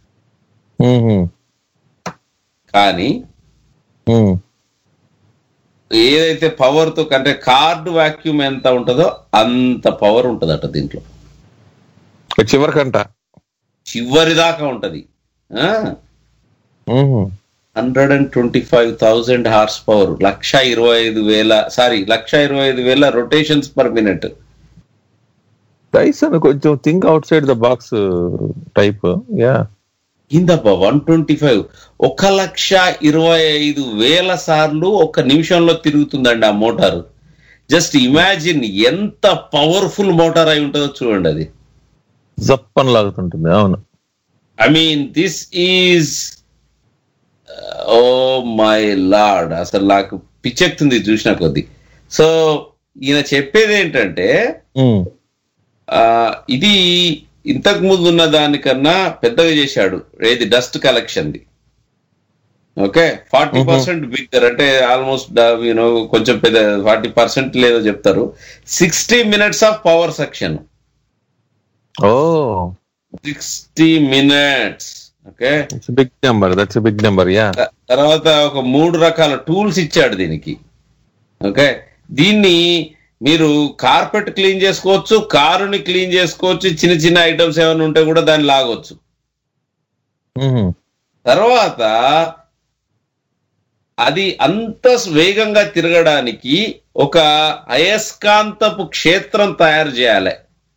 కానీ ఏదైతే పవర్ తో అంటే కార్డ్ వాక్యూమ్ ఎంత ఉంటుందో అంత పవర్ ఉంటదట దీంట్లో చివరికంట చివరి దాకా ఉంటది hundred and twenty five thousand horsepower లక్ష ఇరవై ఐదు వేల సారీ లక్ష ఇరవై ఐదు వేల రొటేషన్స్ పర్ మినిట్ డైసన్ కొంచెం think outside the box type yeah ఇందబ్బా వన్ ట్వంటీ ఫైవ్ ఒక లక్ష ఇరవై ఐదు వేల సార్లు ఒక నిమిషంలో తిరుగుతుందండి ఆ మోటారు జస్ట్ ఇమాజిన్ ఎంత పవర్ఫుల్ మోటార్ అయి ఉంటుందో చూడండి అది జప్పని లాగుతుంటుంది అవును I mean this is oh my lord అసలు నాకు పిచ్చెక్కుతుంది ఇది చూసిన కొద్ది సో ఈయన చెప్పేది ఏంటంటే ఆ, ఇది ఇంతకు ముందు ఉన్న దానికన్నా పెద్దగా చేశాడు ఏది dust collection the okay forty percent bigger అంటే ఆల్మోస్ట్ యూనో కొంచెం పెద్ద ఫార్టీ పర్సెంట్ లేదో చెప్తారు sixty minutes of power section oh sixty minutes okay big number that's big number yeah త- తర్వాత ఒక మూడు రకాల టూల్స్ ఇచ్చాడు దీనికి ఓకే దీన్ని మీరు కార్పెట్ క్లీన్ చేసుకోవచ్చు కారుని క్లీన్ చేసుకోవచ్చు చిన్న చిన్న ఐటమ్స్ ఏమైనా ఉంటే కూడా దాన్ని లాగొచ్చు తర్వాత అది అంత వేగంగా తిరగడానికి ఒక అయస్కాంతపు క్షేత్రం తయారు చేయాలి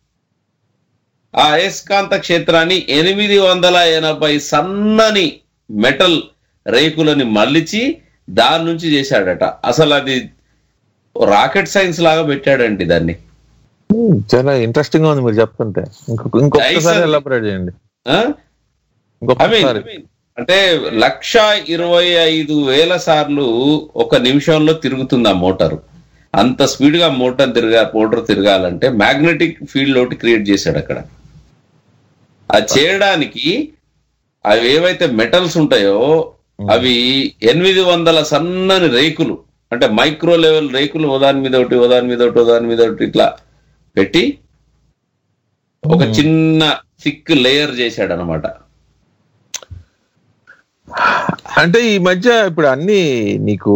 ఆ అయస్కాంత క్షేత్రాన్ని ఎనిమిది వందల ఎనభై సన్నని మెటల్ రేకులని మళ్ళించి దాని నుంచి చేశాడట అసలు అది రాకెట్ సైన్స్ లాగా పెట్టాడండి దాన్ని చాలా ఇంట్రెస్టింగ్ గా ఉంది మీరు చెప్తుంటే ఇంకొక ఇంకొకసారి Dyson- ఎలాబరేట్ చేయండి ఆ? I mean, ఇంకొకసారి I mean, అంటే లక్ష ఇరవై ఐదు వేల సార్లు ఒక నిమిషంలో తిరుగుతుంది ఆ మోటార్ అంత స్పీడ్ గా మోటార్ తిరగా మోటార్ తిరగాలంటే మ్యాగ్నెటిక్ ఫీల్డ్ ఒకటి క్రియేట్ చేశాడు అక్కడ అది చేయడానికి అవి ఏవైతే మెటల్స్ ఉంటాయో అవి ఎనిమిది వందల సన్నని రేకులు అంటే మైక్రో లెవెల్ రేకులు ఓదాని మీద ఒకటి ఓదాని మీద ఒకటి ఓదాని మీద ఒకటి ఇట్లా పెట్టి ఒక చిన్న థిక్ లేయర్ చేశాడు అనమాట అంటే ఈ మధ్య ఇప్పుడు అన్ని నీకు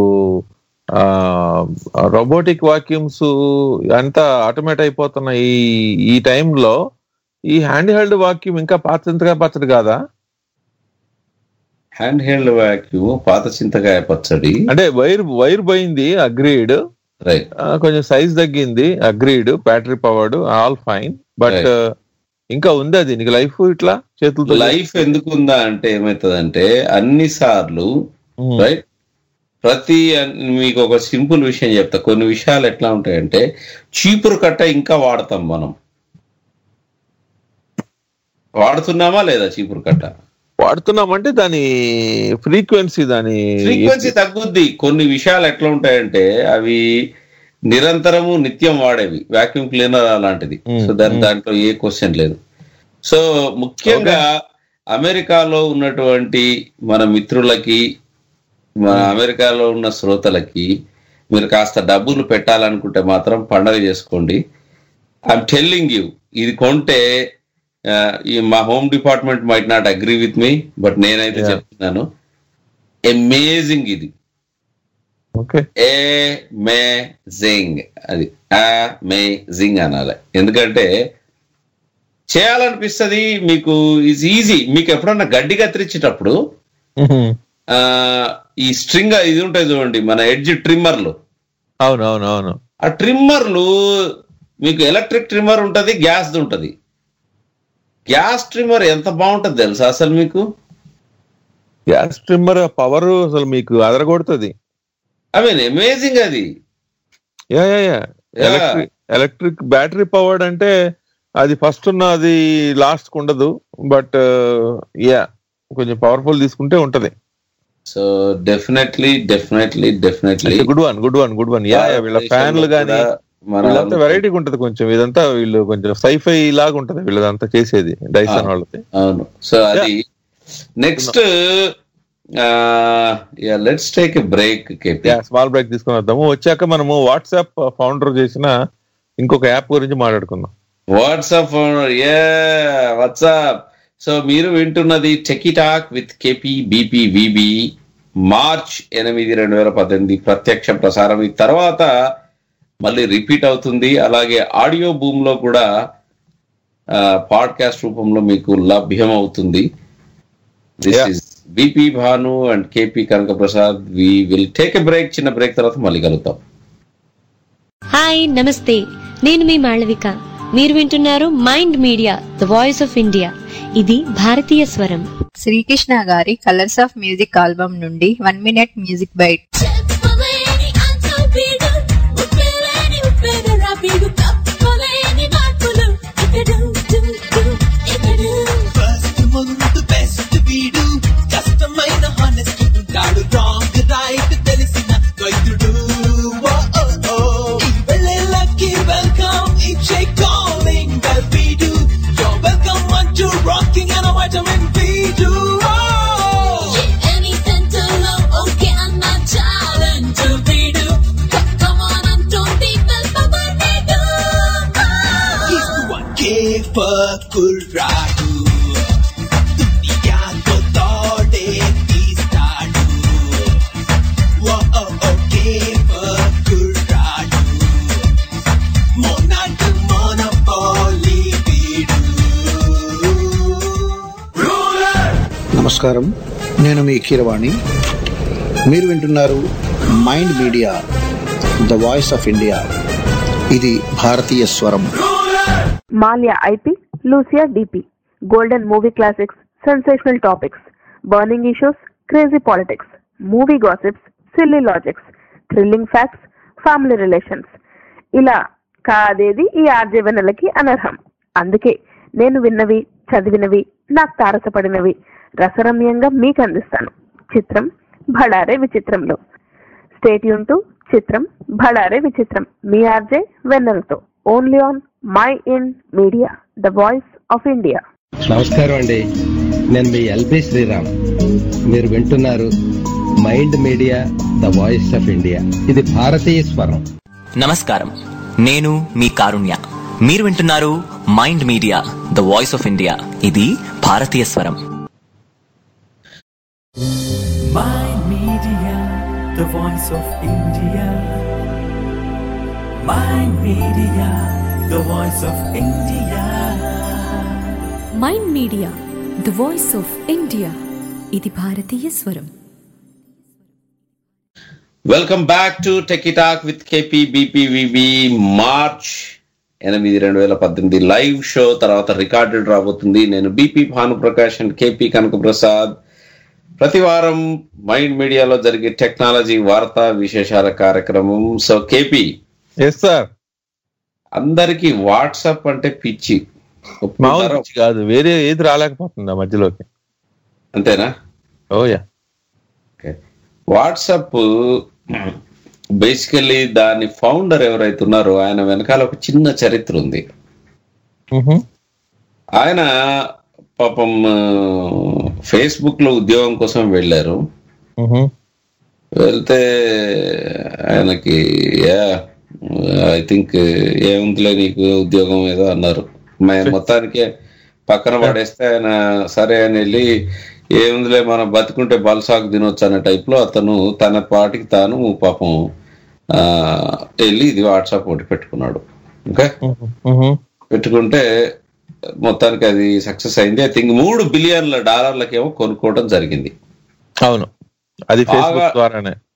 రోబోటిక్ వాక్యూమ్స్ అంతా ఆటోమేట్ అయిపోతున్న ఈ ఈ టైంలో ఈ హ్యాండ్ హెల్డ్ వాక్యూమ్ ఇంకా పాతంతగా పచ్చడి కాదా హ్యాండ్ హెల్డ్ వాక్యూమ్ పాత చింతకాయ పచ్చడి అంటే వైర్ వైర్ పోయింది అగ్రీడ్ రైట్ కొంచెం సైజ్ తగ్గింది agreed battery powered all fine but ఇంకా ఉందా దీనికి లైఫ్ ఇట్లా చేతులతో లైఫ్ ఎందుకు ఉందా అంటే ఏమవుతుందంటే అన్ని సార్లు రైట్ ప్రతి అన్- మీకు ఒక సింపుల్ విషయం చెప్తా కొన్ని విషయాలు ఎట్లా ఉంటాయంటే చీపురు కట్ట ఇంకా వాడతాం మనం వాడుతున్నామా లేదా చీపురు కట్ట వాడుతున్నామంటే దాని ఫ్రీక్వెన్సీ దాని ఫ్రీక్వెన్సీ తగ్గుద్ది కొన్ని విషయాలు ఎట్లా ఉంటాయంటే అవి నిరంతరము నిత్యం వాడేవి వాక్యూమ్ క్లీనర్ అలాంటిది సో దాని దాంట్లో ఏ క్వశ్చన్ లేదు సో ముఖ్యంగా అమెరికాలో ఉన్నటువంటి మన మిత్రులకి మన అమెరికాలో ఉన్న శ్రోతలకి మీరు కాస్త డబ్బులు పెట్టాలనుకుంటే మాత్రం పండగ చేసుకోండి ఐఎమ్ టెల్లింగ్ యూ ఇది కొంటే ఆ, ఈ మా home department might not agree with me but నేనైతే Yeah. చెప్తున్నాను అమేజింగ్ ఇది ఓకే అమేజింగ్ అది అమేజింగ్ అనాలి ఎందుకంటే చేయాలనిపిస్తుంది మీకు ఈజ్ ఈజీ మీకు ఎప్పుడన్నా గడ్డి కత్తిరించేటప్పుడు ఆ, ఈ స్ట్రింగ్ ఇది ఉంటాయి చూడండి మన ఎడ్జ్ ట్రిమ్మర్లు అవును అవును అవును ఆ ట్రిమ్మర్లు మీకు ఎలక్ట్రిక్ ట్రిమ్మర్ ఉంటుంది గ్యాస్ది ఉంటుంది గ్యాస్ ట్రిమ్మర్ ఎంత బాగుంటుంది తెలుసా అసలు మీకు గ్యాస్ ట్రిమ్మర్ పవర్ అసలు మీకు అదరగొడుతుంది ఐ మీన్ అమేజింగ్ అది yeah yeah yeah Yeah. Electric electric battery powered అంటే అది ఫస్ట్ ఉన్న అది లాస్ట్ ఉండదు బట్ యా కొంచెం పవర్ఫుల్ తీసుకుంటే ఉంటది so definitely definitely definitely good one good one good one yeah yeah వీళ్ళ ఫ్యాన్లు గానీ మన వీళ్ళంతా వెరైటీగా ఉంటది కొంచెం ఇదంతా వీళ్ళు కొంచెం సైఫై లాగా ఉంటది వీళ్ళదంతా చేసేది డైసన్ వాళ్ళది అవును సో అది next let's take a break KP small break తీసుకొని వద్దాము వచ్చాక మనము వాట్సాప్ ఫౌండర్ చేసిన ఇంకొక యాప్ గురించి మాట్లాడుకుందాం వాట్సాప్ ఏ వాట్సాప్ సో మీరు వింటున్నది techie talk with KP BP VB March ఎనిమిది రెండు వేల పద్దెనిమిది ప్రత్యక్ష ప్రసారం ఈ తర్వాత మళ్ళీ రిపీట్ అవుతుంది అలాగే ఆడియో భూమ్ లో కూడా పాడ్కాస్ట్ రూపంలో మీకు లభ్యం అవుతుంది this Yeah. Is BP Bhanu and KP Kanaka Prasad we will take a break చిన్న బ్రేక్ తర్వాత మళ్ళీ కలుద్దాం హాయ్ నమస్తే నేను మీ మాళవిక మీరు వింటున్నారు mind media the voice of India ఇది భారతీయ స్వరం శ్రీకృష్ణ గారి కలర్స్ ఆఫ్ మ్యూజిక్ ఆల్బమ్ నుండి వన్ మినిట్ మ్యూజిక్ బైట్ చెప్పలేని అంతబీడు ఉప్పెలేని ఉప్పెన రాబీడు కప్పలేని మార్పులు ఇకడు డు, డు, ఇకడు ఫస్ట్ ముందు బెస్ట్ వీడు కష్టమైన హానెస్ట్ ఉంటాడు రాంగ్ రైట్ తెలిసిన వైద్యుడు ఓ, ఓ, ఓ. ఈ వెళ్ళేళ్ళకి వెల్కమ్ ఇచ్చే కాలింగ్ బెల్ వీడు You're welcome అంటూ rocking and a vitamin వీడు ఎనీ సెంటర్లో ఓకే అన్న ఛాలెంజ్ వీడు కమ్ ఆన్ అంటూ పీపుల్ పవర్ వీడు He's the one gave birth కుర్రాడు దునియాతో తోడే తీస్తాడు ఓ ఓ ఓ gave birth కుర్రాడు మొన్నటి మొనపోలి వీడు నమస్కారం నేను మీ కీరవాణి మీరు వింటున్నారు mind media the voice of India ఇది భారతీయ స్వరం మాల్యా ఐపీ లూసియా డిపి golden movie classics sensational topics burning issues crazy politics movie gossips silly logics thrilling facts family relations ఇలా కాదేది ఈ ఆర్జీవనలకి అనర్హం అందుకే నేను విన్నవి చదివినవి నాకు తారసపడినవి రసరమ్యంగా మీకు అందిస్తాను చిత్రం భడారే విచిత్రంలో స్టేట్ టు చిత్రం భడారే విచిత్రం మీ ఆర్జే వెన్నెలతో only on Mind Media the voice of India నమస్కారం అండి నేను మీ ఎల్బి శ్రీరామ్ మీరు వింటున్నారు mind media the voice of India ఇది భారతీయ స్వరం నమస్కారం నేను మీ కారుణ్య మీరు వింటున్నారు mind media the voice of India ఇది భారతీయ స్వరం Mind Media, the voice of India. Mind Media, the voice of India. Mind media the voice of India ఇది భారతీయ స్వరం welcome back to techie talk with KP BPVB March ఎనిమిది రెండు వేల పద్దెనిమిది లైవ్ షో తర్వాత రికార్డెడ్ రాబోతుంది నేను BP Bhanuprakash and KP Kanaka Prasad ప్రతి వారం మైండ్ మీడియాలో జరిగే టెక్నాలజీ వార్తా విశేషాల కార్యక్రమం సో కేపీ ఎస్ సార్ అందరికి వాట్సాప్ అంటే పిచ్చి మామూలు పిచ్చి కాదు వేరే ఏది రాలేకపోతుంది ఆ మధ్యలోకి అంతేనా ఓయా వాట్సాప్ బేసికల్లీ దాని ఫౌండర్ ఎవరైతే ఉన్నారో ఆయన వెనకాల ఒక చిన్న చరిత్ర ఉంది ఆయన పాపం ఫేస్బుక్ లో ఉద్యోగం కోసం వెళ్ళారు వెళ్తే ఆయనకి ఐ థింక్ ఏముందిలే నీకు ఉద్యోగం ఏదో అన్నారు మ- మొత్తానికి పక్కన పడేస్తే ఆయన సరే అని వెళ్ళి ఏముందిలే మనం బతుకుంటే బల్సాకు తినొచ్చు అనే టైప్ లో అతను తన పాటికి తాను పాపం ఆ, వెళ్ళి ఇది వాట్సాప్ ఒకటి పెట్టుకున్నాడు ఓకే పెట్టుకుంటే మొత్తానికి అది సక్సెస్ అయింది ఐ థింక్ మూడు బిలియన్ల డాలర్లకేమో కొనుక్కోవడం జరిగింది అవును అది బాగా ఫేస్బుక్ ద్వారానే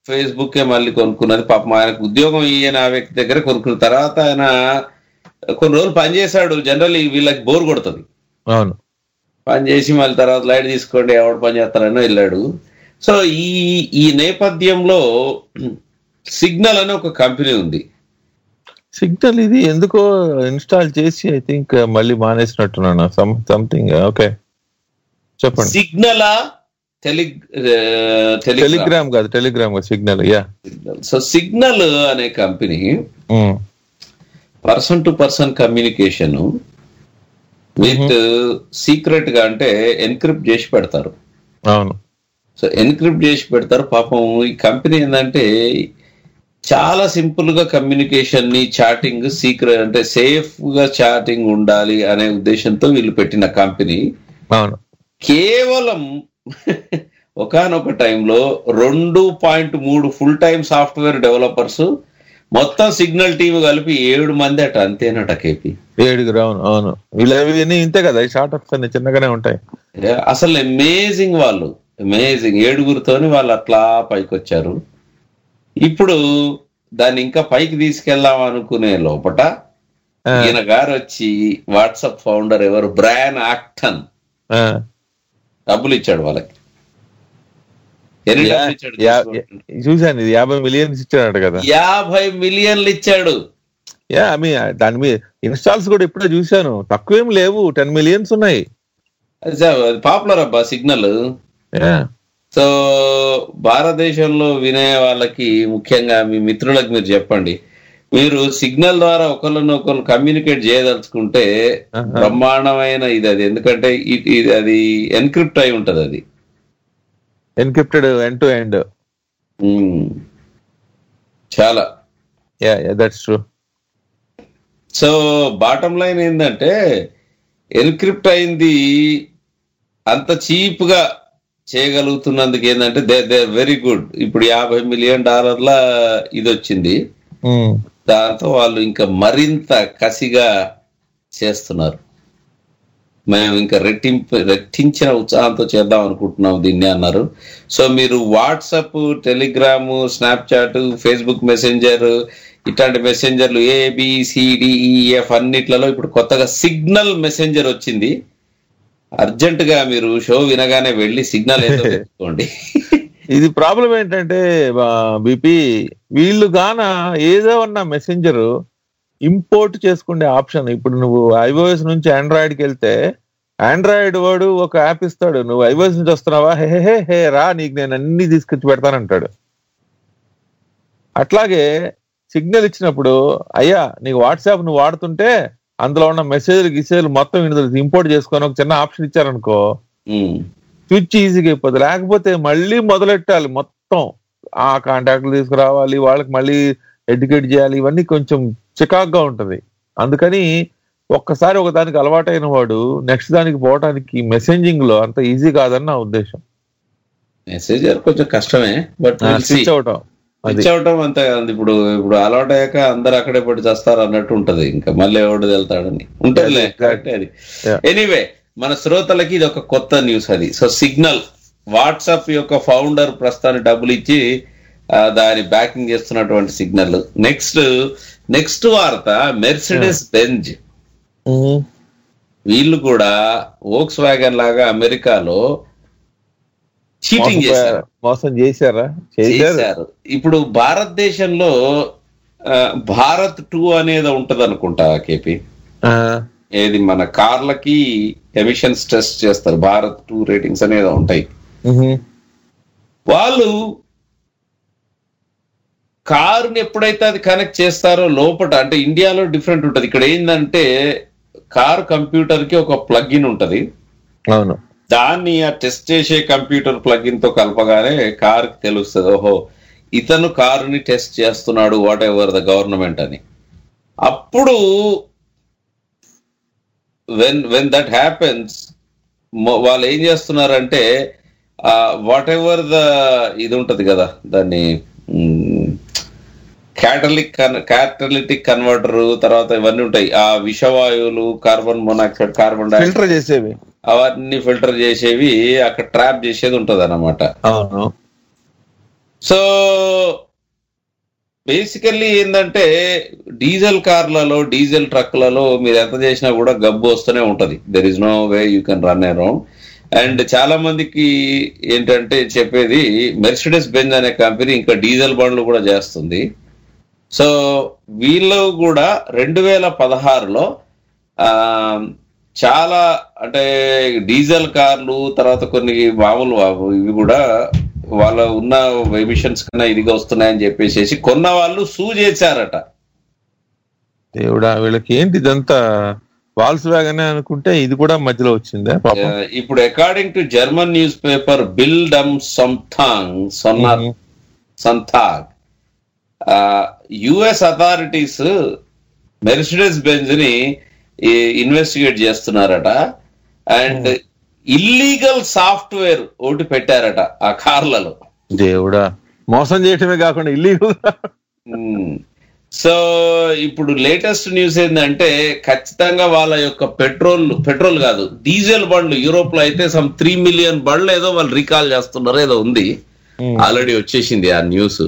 ఫేస్బుక్ మళ్ళీ కొనుక్కున్నది పాపం ఆయనకు ఉద్యోగం ఇయ్యని ఆ వ్యక్తి దగ్గర కొనుక్కున్న తర్వాత ఆయన కొన్ని రోజులు పనిచేశాడు జనరల్ వీళ్ళకి బోర్ కొడుతుంది అవును పని చేసి మళ్ళీ తర్వాత లైట్ తీసుకోండి ఎవడు పని చేస్తారని వెళ్ళాడు సో ఈ ఈ నేపథ్యంలో సిగ్నల్ అనే ఒక కంపెనీ ఉంది సిగ్నల్ ఇది ఎందుకో ఇన్స్టాల్ చేసి ఐ థింక్ మళ్ళీ మానేసినట్టున్నాను సమ్ సంథింగ్ ఓకే చెప్పండి సిగ్నల్ టెలిగ్ టెలిగ్రామ్ టెలిగ్రామ్ కాదు టెలిగ్రామ్ కాదు సిగ్నల్ యా సో సిగ్నల్ అనే company person to person communication with secret గా అంటే ఎన్క్రిప్ట్ చేసి పెడతారు అవును సో ఎన్క్రిప్ట్ చేసి పెడతారు పాపం ఈ కంపెనీ ఏంటంటే చాలా సింపుల్ గా కమ్యూనికేషన్ ని చాటింగ్ సీక్రెట్ అంటే సేఫ్ గా చాటింగ్ ఉండాలి అనే ఉద్దేశంతో వీళ్ళు పెట్టిన కంపెనీ అవును కేవలం ఒకనొక టైంలో రెండు పాయింట్ మూడు ఫుల్ టైం సాఫ్ట్వేర్ డెవలపర్స్ మొత్తం సిగ్నల్ టీమ్ కలిపి ఏడు మంది అట అంతేనట కేపీ ఏడుగురు అవును అవును వీళ్ళు ఇవన్నీ ఇంతే కదా ఈ స్టార్ట్అప్స్ అన్ని చిన్నగానే ఉంటాయి అసలు అమేజింగ్ వాళ్ళు అమేజింగ్ ఏడుగురితోని వాళ్ళు అట్లా పైకి వచ్చారు ఇప్పుడు దాన్ని ఇంకా పైకి తీసుకెళ్దాం అనుకునే లోపట ఈయన గారు వచ్చి వాట్సాప్ ఫౌండర్ ఎవరు బ్రాయన్ ఆక్టన్ ఆ, డబ్బులు ఇచ్చాడు వాళ్ళకి ఎన్ని యా- డబ్బులు ఇచ్చాడు యా- చూశాను ఇది యాభై మిలియన్స్ ఇచ్చాడట కదా యాభై మిలియన్లు ఇచ్చాడు యా ఐ మీన్ దాని మీద ఇన్స్టాల్స్ కూడా ఇప్పుడే చూశాను తక్కువేం లేవు టెన్ మిలియన్స్ ఉన్నాయి పాపులర్ అబ్బా సిగ్నల్ యా సో భారతదేశంలో వినే వాళ్ళకి ముఖ్యంగా మీ మిత్రులకు మీరు చెప్పండి మీరు సిగ్నల్ ద్వారా ఒకళ్ళని ఒకళ్ళు కమ్యూనికేట్ చేయదలుచుకుంటే బ్రహ్మాండమైన ఇది అది ఎందుకంటే ఇ- ఇది అది ఎన్క్రిప్ట్ అయి ఉంటది అది ఎన్క్రిప్టెడ్ ఎండ్ టు ఎండ్ చాలా yeah that's true so bottom line ఏంటంటే ఎన్క్రిప్ట్ అయింది అంత చీప్ గా చేయగలుగుతున్నందుకు ఏంటంటే దే దే వెరీ గుడ్ ఇప్పుడు యాభై మిలియన్ డాలర్ల ఇది వచ్చింది దాంతో వాళ్ళు ఇంకా మరింత కసిగా చేస్తున్నారు మేము ఇంకా రెట్టింపు రెట్టించిన ఉత్సాహంతో చేద్దాం అనుకుంటున్నాం దీన్ని అన్నారు సో మీరు WhatsApp Telegram Snapchat Facebook Messenger ఇట్లాంటి మెసెంజర్లు ఏబిసిడిఈఎఫ్ అన్నిట్లలో ఇప్పుడు కొత్తగా సిగ్నల్ మెసెంజర్ వచ్చింది అర్జెంట్ గా మీరు షో వినగానే వెళ్ళి సిగ్నల్ ఏదో పెట్టుకోండి ఇది ప్రాబ్లం ఏంటంటే బిపి వీళ్ళు గాన ఏదో ఉన్న మెసెంజర్ ఇంపోర్ట్ చేసుకునే ఆప్షన్ ఇప్పుడు నువ్వు ఐఓఎస్ నుంచి ఆండ్రాయిడ్ కి వెళ్తే ఆండ్రాయిడ్ వాడు ఒక యాప్ ఇస్తాడు నువ్వు ఐఓఎస్ నుంచి వస్తున్నావా హే హే, హే హే రా నీకు నేను అన్ని తీసుకొచ్చి పెడతానంటాడు అట్లాగే సిగ్నల్ ఇచ్చినప్పుడు అయ్యా నీకు వాట్సాప్ నువ్వు వాడుతుంటే అందులో ఉన్న మెసేజ్లు గిసేజ్లు మొత్తం ఇందులో ఇంపోర్ట్ చేసుకొని ఒక చిన్న ఆప్షన్ ఇచ్చారనుకో స్విచ్ ఈజీగా అయిపోతుంది లేకపోతే మళ్ళీ మొదలెట్టాలి మొత్తం ఆ కాంటాక్ట్లు తీసుకురావాలి వాళ్ళకి మళ్ళీ ఎడ్యుకేట్ చేయాలి ఇవన్నీ కొంచెం చికాక్గా ఉంటది అందుకని ఒక్కసారి ఒక దానికి అలవాటైన వాడు నెక్స్ట్ దానికి పోవడానికి మెసేజింగ్ లో అంత ఈజీ కాదని నా ఉద్దేశం మెసేంజర్ కొంచెం కష్టమే బట్ స్విచ్ అవటం అది స్విచ్ అవటం అంతే కాదు ఇప్పుడు ఇప్పుడు అలవాటు అయ్యాక అందరు అక్కడే పడి చేస్తారు అన్నట్టు ఉంటది ఇంకా మళ్ళీ ఎవడు వెళ్తాడని ఉంటదిలే కరెక్టే అది ఎనీవే మన శ్రోతలకి ఇది ఒక కొత్త న్యూస్ అది సో సిగ్నల్ వాట్సాప్ యొక్క ఫౌండర్ ప్రస్తుతానికి డబ్బులు ఇచ్చి ఆ, దాని బ్యాకింగ్ చేస్తున్నటువంటి సిగ్నల్ నెక్స్ట్ నెక్స్ట్ వార్త మెర్సిడెస్ బెంజ్ వీళ్ళు కూడా వోక్స్ వ్యాగన్ లాగా అమెరికాలో చీటింగ్ మోసం చేశారు మోసం చేశారా చేశారు చేశారు ఇప్పుడు భారతదేశంలో ఆ, భారత్ టూ అనేది ఉంటది అనుకుంటా కేపీ ఆ, ఏది మన కార్లకి ఎమిషన్స్ టెస్ట్ చేస్తారు భారత్ టూ రేటింగ్స్ అనేది ఉంటాయి మ్హూ. వాళ్ళు కారుని ఎప్పుడైతే అది కనెక్ట్ చేస్తారో లోపల అంటే ఇండియాలో డిఫరెంట్ ఉంటది ఇక్కడ ఏంటంటే కార్ కంప్యూటర్ కి ఒక ప్లగ్ ఇన్ ఉంటది అవును దాన్ని ఆ టెస్ట్ చేసే కంప్యూటర్ ప్లగిన్ తో కలపగానే కార్ కి తెలుస్తుంది ఓహో ఇతను కారుని టెస్ట్ చేస్తున్నాడు వాట్ ఎవర్ ద గవర్నమెంట్ అని అప్పుడు వెన్ వెన్ దట్ హ్యాపెన్స్ వాళ్ళు ఏం చేస్తున్నారంటే వాట్ ఎవర్ ద ఇది ఉంటది కదా దాన్ని క్యాటలిక్ క్యాటలిటిక్ కన్వర్టర్ తర్వాత ఇవన్నీ ఉంటాయి ఆ విషవాయువులు carbon monoxide carbon dioxide filter చేసేవి అవన్నీ ఫిల్టర్ చేసేవి అక్కడ ట్రాప్ చేసేది ఉంటది అన్నమాట అవును సో బేసికల్లీ ఏంటంటే డీజిల్ కార్లలో డీజిల్ ట్రక్లలో మీరు ఎంత చేసినా కూడా గబ్బు వస్తూనే ఉంటది there is no way you can run around and చాలా మందికి ఏంటంటే చెప్పేది మెర్సిడెస్ బెంజ్ అనే కంపెనీ ఇంకా డీజిల్ బండ్లు కూడా చేస్తుంది సో వీళ్ళు కూడా రెండు వేల పదహారులో ఆ, చాలా అంటే డీజిల్ కార్లు తర్వాత కొన్ని మామూలు ఇవి కూడా వాళ్ళ ఉన్న ఎమిషన్స్ కన్నా ఇదిగా వస్తున్నాయని చెప్పేసి కొన్న వాళ్ళు సూ చేశారట దేవుడా వీళ్ళకి ఏంటి ఇదంతా వాల్స్ వ్యాగనే అనుకుంటే ఇది కూడా మధ్యలో వచ్చిందే పాపం ఆ, ఇప్పుడు according to German newspaper Bild am Sonntag సొన్నార్ Sonntag US authorities Mercedes Benz ని ఇన్వెస్టిగేట్ చేస్తున్నారట అండ్ ఇల్లీగల్ సాఫ్ట్వేర్ ఒకటి పెట్టారట ఆ కార్లలో దేవుడా మోసం చేయటమే కాకుండా ఇల్లీగల్ సో ఇప్పుడు లేటెస్ట్ న్యూస్ ఏంటంటే ఖచ్చితంగా వాళ్ళ యొక్క పెట్రోల్ పెట్రోల్ కాదు డీజిల్ బండ్లు యూరోప్ లో అయితే సమ్ త్రీ మిలియన్ బండ్లు ఏదో వాళ్ళు రీకాల్ చేస్తున్నారు ఏదో ఉంది ఆల్రెడీ వచ్చేసింది ఆ న్యూస్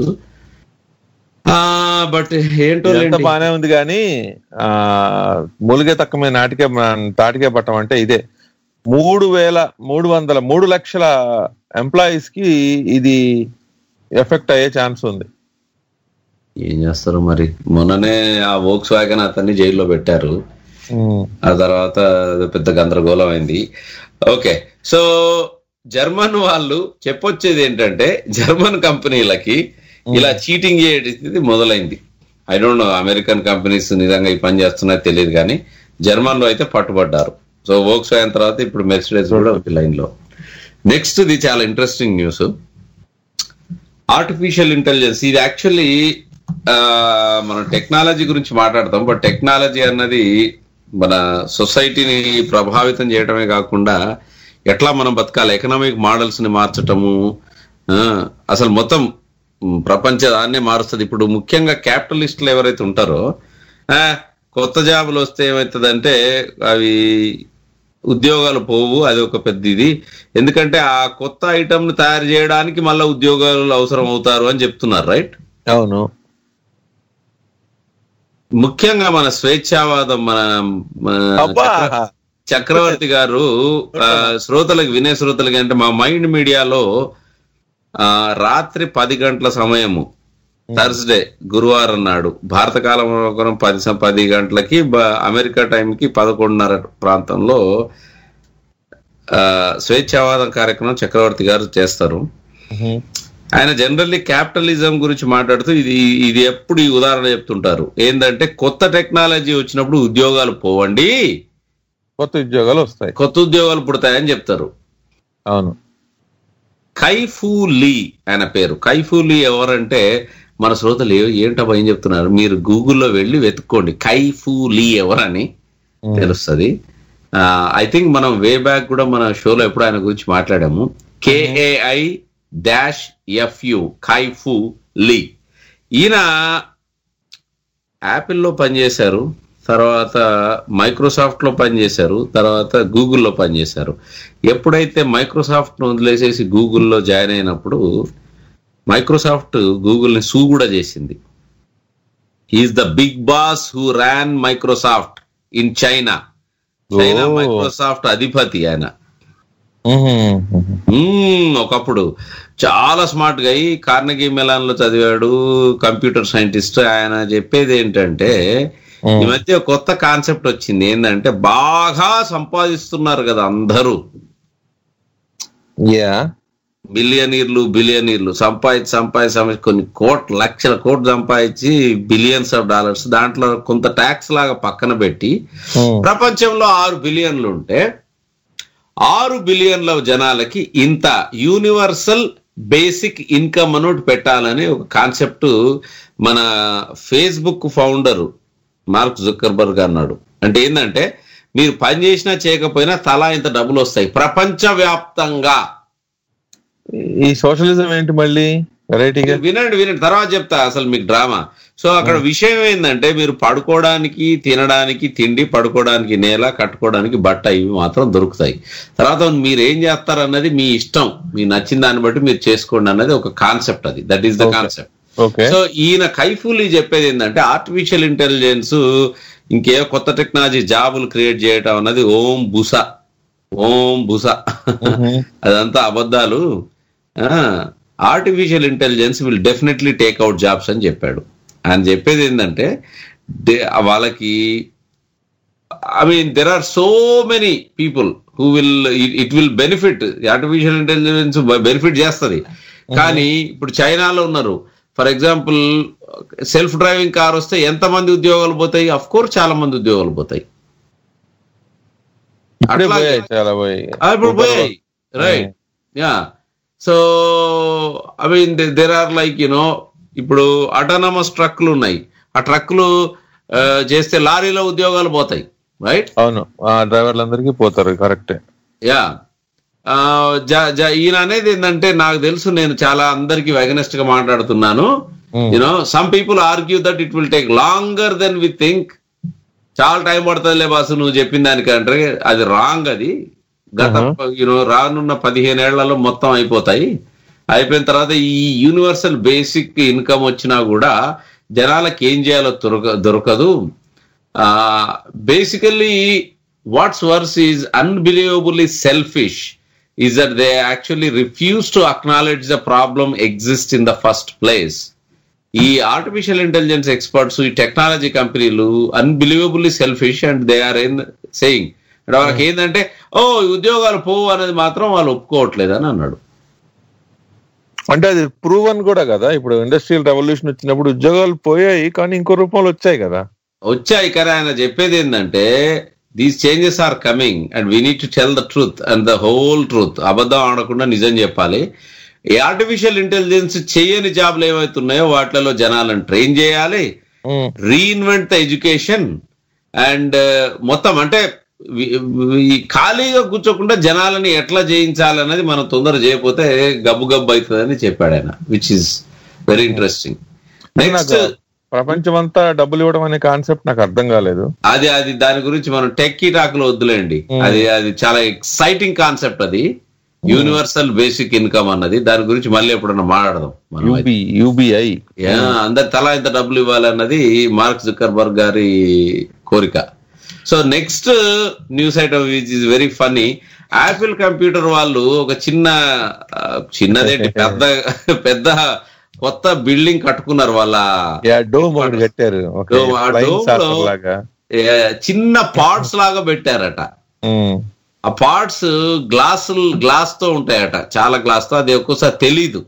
బట్ ఏంటో ఇదంతా లేండి. బానే ఉంది కానీ ఆ మూలిగే తక్కువ నాటికే తాటికే పట్టం అంటే ఇదే మూడు వేల మూడు వందల మూడు లక్షల ఎంప్లాయీస్ కి ఇది ఎఫెక్ట్ అయ్యే ఛాన్స్ ఉంది ఏం చేస్తారు మరి మొన్ననే ఆ వోక్స్ వ్యాగన్ అతన్ని జైల్లో పెట్టారు ఆ తర్వాత అది పెద్ద గందరగోళం అయింది ఓకే సో జర్మన్ వాళ్ళు చెప్పొచ్చేది ఏంటంటే జర్మన్ కంపెనీలకి ఇలా చీటింగ్ చేయడం మొదలైంది I don't know American companies నిజంగా ఈ పని చేస్తున్నాయో తెలియదు కానీ జర్మన్ లో అయితే పట్టుబడ్డారు సో వోక్స్ అయిన తర్వాత ఇప్పుడు మెర్సిడెస్ కూడా ఒక లైన్ లో నెక్స్ట్ ఇది చాలా ఇంట్రెస్టింగ్ న్యూస్ ఆర్టిఫిషియల్ ఇంటెలిజెన్స్ ఇది యాక్చువల్లీ మనం టెక్నాలజీ గురించి మాట్లాడతాం బట్ టెక్నాలజీ అన్నది మన సొసైటీని ప్రభావితం చేయడమే కాకుండా ఎట్లా మనం బతకాలి ఎకనామిక్ మోడల్స్ ని మార్చటము ఆ, అసలు మొత్తం మ్, ప్రపంచ దాన్నే మారుస్తుంది ఇప్పుడు ముఖ్యంగా క్యాపిటలిస్టులు ఎవరైతే ఉంటారో ఆ, కొత్త జాబులు వస్తే ఏమవుతుందంటే అవి ఉద్యోగాలు పోవు అది ఒక పెద్ద ఇది ఎందుకంటే ఆ కొత్త ఐటమ్ ని తయారు చేయడానికి మళ్ళీ ఉద్యోగాలు అవసరం అవుతారు అని చెప్తున్నారు రైట్ అవును ముఖ్యంగా మన స్వేచ్ఛావాదం మన మన చక్ర- చక్రవర్తి గారు ఆ, శ్రోతలకు వినే శ్రోతలకి అంటే మా మైండ్ మీడియాలో ఆ, రాత్రి పది గంటల సమయము థర్స్డే గురువారం నాడు భారత కాలం ప్రకారం పది స- పది గంటలకి బ- అమెరికా టైంకి పదకొండున్నర ప్రాంతంలో ఆ, స్వేచ్ఛావాదం కార్యక్రమం చక్రవర్తి గారు చేస్తారు ఆయన జనరల్లీ క్యాపిటలిజం గురించి మాట్లాడుతూ ఇది ఇది ఎప్పుడు ఈ ఉదాహరణ చెప్తుంటారు ఏంటంటే కొత్త టెక్నాలజీ వచ్చినప్పుడు ఉద్యోగాలు పోవండి కొత్త ఉద్యోగాలు వస్తాయి కొత్త ఉద్యోగాలు పుడతాయని చెప్తారు అవును కైఫూ లీ ఆయన పేరు కైఫూ లీ ఎవరంటే మన శ్రోతలు ఏ- ఏంటబ్బా ఏం చెప్తున్నారు మీరు గూగుల్లో వెళ్ళి వెతుక్కోండి కైఫూ లీ ఎవరని తెలుస్తుంది ఐ థింక్ మనం వే బ్యాక్ కూడా మన షోలో ఎప్పుడు ఆయన గురించి మాట్లాడాము కేఏఐ డాష్ ఎఫ్యు కైఫు లీ ఈయన యాపిల్లో పనిచేశారు తర్వాత మైక్రోసాఫ్ట్ లో పనిచేశారు తర్వాత గూగుల్లో పనిచేశారు ఎప్పుడైతే మైక్రోసాఫ్ట్ ను వదిలేసేసి గూగుల్లో జాయిన్ అయినప్పుడు మైక్రోసాఫ్ట్ గూగుల్ ని సూ కూడా చేసింది is the big boss who ran Microsoft in China China oh. Microsoft అధిపతి ఆయన మ్మ్, ఒకప్పుడు చాలా స్మార్ట్ గా అయి కార్నగీ మెలాన్ లో చదివాడు కంప్యూటర్ సైంటిస్ట్ ఆయన చెప్పేది ఏంటంటే ఈ మధ్య ఒక కొత్త కాన్సెప్ట్ వచ్చింది ఏంటంటే బాగా సంపాదిస్తున్నారు కదా అందరూ యా మిలియనీర్లు బిలియనీర్లు సంపాదించి సంపాదించి సంపాదించి కొన్ని కోట్ల లక్షల కోట్లు సంపాదించి బిలియన్స్ ఆఫ్ డాలర్స్ దాంట్లో కొంత ట్యాక్స్ లాగా పక్కన పెట్టి ప్రపంచంలో ఆరు బిలియన్లు ఉంటే ఆరు బిలియన్ల జనాలకి ఇంత యూనివర్సల్ బేసిక్ ఇన్కమ్ అనోటి పెట్టాలని ఒక కాన్సెప్ట్ మన ఫేస్బుక్ ఫౌండర్ మార్క్ జుక్కర్బర్గ్ అన్నాడు అంటే ఏంటంటే మీరు పని చేసినా చేయకపోయినా తలా ఇంత డబ్బులు వస్తాయి ప్రపంచ వ్యాప్తంగా ఈ సోషలిజం ఏంటి మళ్ళీ వెరైటీగా వినండి వినండి తర్వాత చెప్తా అసలు మీకు డ్రామా సో అక్కడ విషయం ఏంటంటే మీరు పడుకోవడానికి తినడానికి తిండి పడుకోవడానికి నేల కట్టుకోవడానికి బట్ట ఇవి మాత్రం దొరుకుతాయి తర్వాత మీరు ఏం చేస్తారు అన్నది మీ ఇష్టం మీ నచ్చిన దాన్ని బట్టి మీరు చేసుకోండి అన్నది ఒక కాన్సెప్ట్ అది that is the concept okay so ఈయన కైఫుల్లీ చెప్పేది ఏంటంటే ఆర్టిఫిషియల్ ఇంటెలిజెన్స్ ఇంకే కొత్త టెక్నాలజీ జాబులు క్రియేట్ చేయటం అన్నది ఓం బుస ఓం బుస అదంతా అబద్ధాలు artificial intelligence will definitely take out jobs అని చెప్పాడు ఆయన చెప్పేది ఏంటంటే డే- వాళ్ళకి I mean there are so many people who will it will benefit artificial intelligence benefit చేస్తుంది కానీ ఇప్పుడు చైనాలో ఉన్నారు for example self driving car వస్తే ఎంత మంది ఉద్యోగాలు పోతాయి అఫ్ కోర్స్ చాలా మంది ఉద్యోగాలు పోతాయి ఇప్పుడే అట్లాగే- పోయాయి చాలా పోయాయి ఆ, ఇప్పుడు పోయాయి right yeah so I mean there are like you know ఇప్పుడు అటానమస్ ట్రక్లు ఉన్నాయి ఆ ట్రక్లు చేస్తే లారీలో ఉద్యోగాలు పోతాయి రైట్ అవును ఆ డ్రైవర్లందరికీ పోతారు కరెక్టే యా ఆ, జ- జ- ఈయన అనేది ఏంటంటే నాకు తెలుసు నేను చాలా అందరికి వెగనెస్ట్ గా మాట్లాడుతున్నాను you know some people argue that it will take longer than we think చాలా టైం పడుతుందిలే బాసు నువ్వు చెప్పిన దానికంటే అది రాంగ్ అది గత యూనో రానున్న పదిహేను ఏళ్లలో మొత్తం అయిపోతాయి అయిపోయిన తర్వాత ఈ యూనివర్సల్ బేసిక్ ఇన్కమ్ వచ్చినా కూడా జనాలకు ఏం చేయాలో దొరక దొరకదు basically what's worse is unbelievably selfish is that they actually refuse to acknowledge the problem exists in the first place. ఈ ఆర్టిఫిషియల్ ఇంటెలిజెన్స్ ఎక్స్పర్ట్స్ ఈ టెక్నాలజీ కంపెనీలు unbelievably selfish and they are in saying అంటే వాళ్ళకి ఏంటంటే ఓ ఈ ఉద్యోగాలు పోవు అనేది మాత్రం వాళ్ళు ఒప్పుకోవట్లేదు అని అన్నాడు అంటే అది ప్రూవన్ కూడా కదా ఇప్పుడు ఇండస్ట్రియల్ రెవల్యూషన్ వచ్చినప్పుడు ఉద్యోగాలు పోయాయి కానీ ఇంకో రూపంలో వచ్చాయి కదా వచ్చాయి కానీ ఆయన చెప్పేది ఏంటంటే these changes are coming and we need to tell the truth and the whole truth అబద్ధం ఆడకుండా నిజం చెప్పాలి ఈ ఆర్టిఫిషియల్ ఇంటెలిజెన్స్ చేయని జాబ్లు ఏవైతున్నాయో వాటిలో జనాలను ట్రైన్ చేయాలి రీఇన్వెంట్ ద ఎడ్యుకేషన్ అండ్ మొత్తం అంటే వి- వి- ఖాళీగా కూర్చోకుండా జనాలని ఎట్లా చేయించాలనేది మనం తొందర చేయకపోతే గబ్బు గబ్బు అవుతుందని చెప్పాడు ఆయన which is very interesting next ప్రపంచం అంతా డబ్బులు ఇవ్వడం అనే కాన్సెప్ట్ నాకు అర్థం కాలేదు అది అది దాని గురించి మనం టెక్కీ టాక్ లో వద్దులేండి అది అది చాలా ఎక్సైటింగ్ కాన్సెప్ట్ అది యూనివర్సల్ బేసిక్ ఇన్కమ్ అన్నది దాని గురించి మళ్ళీ ఎప్పుడన్నా మాట్లాడదాం మనం యూబి యూబిఐ యా, అందరి తలా ఇంత డబ్బులు ఇవ్వాలన్నది మార్క్ జుకర్బర్గ్ గారి కోరిక so next news item which is very funny Apple computer వాళ్ళు ఒక చిన్న ఆ, చిన్నదేంటి పెద్ద పెద్ద కొత్త బిల్డింగ్ కట్టుకున్నారు వాళ్ళ యా డోమ్ ఒకటి కట్టారు ఒక Dome, ఆ flying dome saucer లో లాగా ఏ, చిన్న పార్ట్స్ లాగా పెట్టారట ఉమ్. ఆ పార్ట్స్ గ్లాస్ గ్లాస్ తో ఉంటాయట చాలా గ్లాస్ తో అది ఒక్కోసారి తెలీదు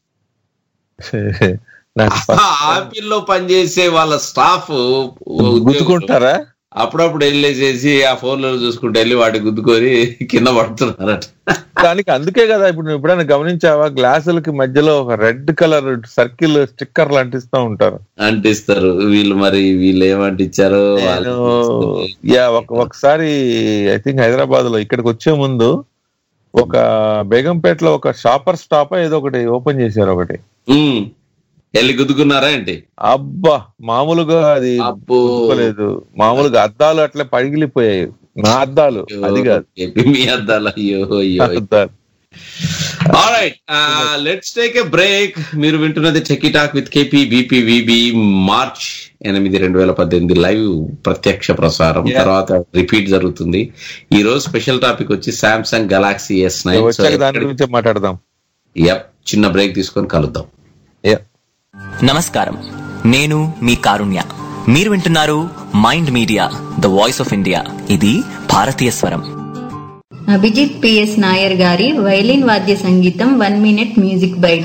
నాకు ఆపిల్ లో పనిచేసే వాళ్ళ స్టాఫ్ గుద్దుకుంటారా అప్పుడప్పుడు వెళ్ళేసేసి ఆ ఫోన్ లో చూసుకుంటూ వెళ్ళి వాటి గుద్దుకొని కింద పడుతున్నారట దానికి అందుకే కదా ఇప్పుడు నువ్వు ఎప్పుడైనా గమనించావా గ్లాసులకి మధ్యలో ఒక రెడ్ కలర్ సర్కిల్ స్టిక్కర్లు అంటిస్తూ ఉంటారు అంటిస్తారు వీళ్ళు మరి వీళ్ళు ఏమంటిచ్చారో నేను యా ఒక ఒకసారి ఐ థింక్ హైదరాబాద్ లో ఇక్కడికి వచ్చే ముందు ఒక బేగంపేటలో ఒక షాపర్ స్టాప్ ఏదో ఒకటి ఓపెన్ చేశారు ఒకటి ఉమ్. వెళ్ళి గుద్దుకున్నారా ఏంటి అబ్బా మామూలుగా అది గుద్దుకోలేదు మామూలుగా అద్దాలు అట్లా పగిలిపోయాయి నా అద్దాలు అది కాదు మీ అద్దాలు అయ్యో అయ్యో అద్దాలు alright let's take a break మీరు వింటున్నది techie talk with KP BP VB March ఎనిమిది రెండు వేల పద్దెనిమిది లైవ్ ప్రత్యక్ష ప్రసారం Yeah. తర్వాత రిపీట్ జరుగుతుంది ఈ రోజు స్పెషల్ టాపిక్ వచ్చి సామ్సంగ్ గెలాక్సీ ఎస్ వచ్చాక దాని నైన్ గురించి మాట్లాడదాం యప్ చిన్న బ్రేక్ తీసుకొని కలుద్దాం నమస్కారం నేను మీ కారుణ్య మీరు వింటున్నారు mind media the voice of India ఇది భారతీయ స్వరం అభిజిత్ పిఎస్ నాయర్ గారి వైలిన్ వాద్య సంగీతం one minute music bite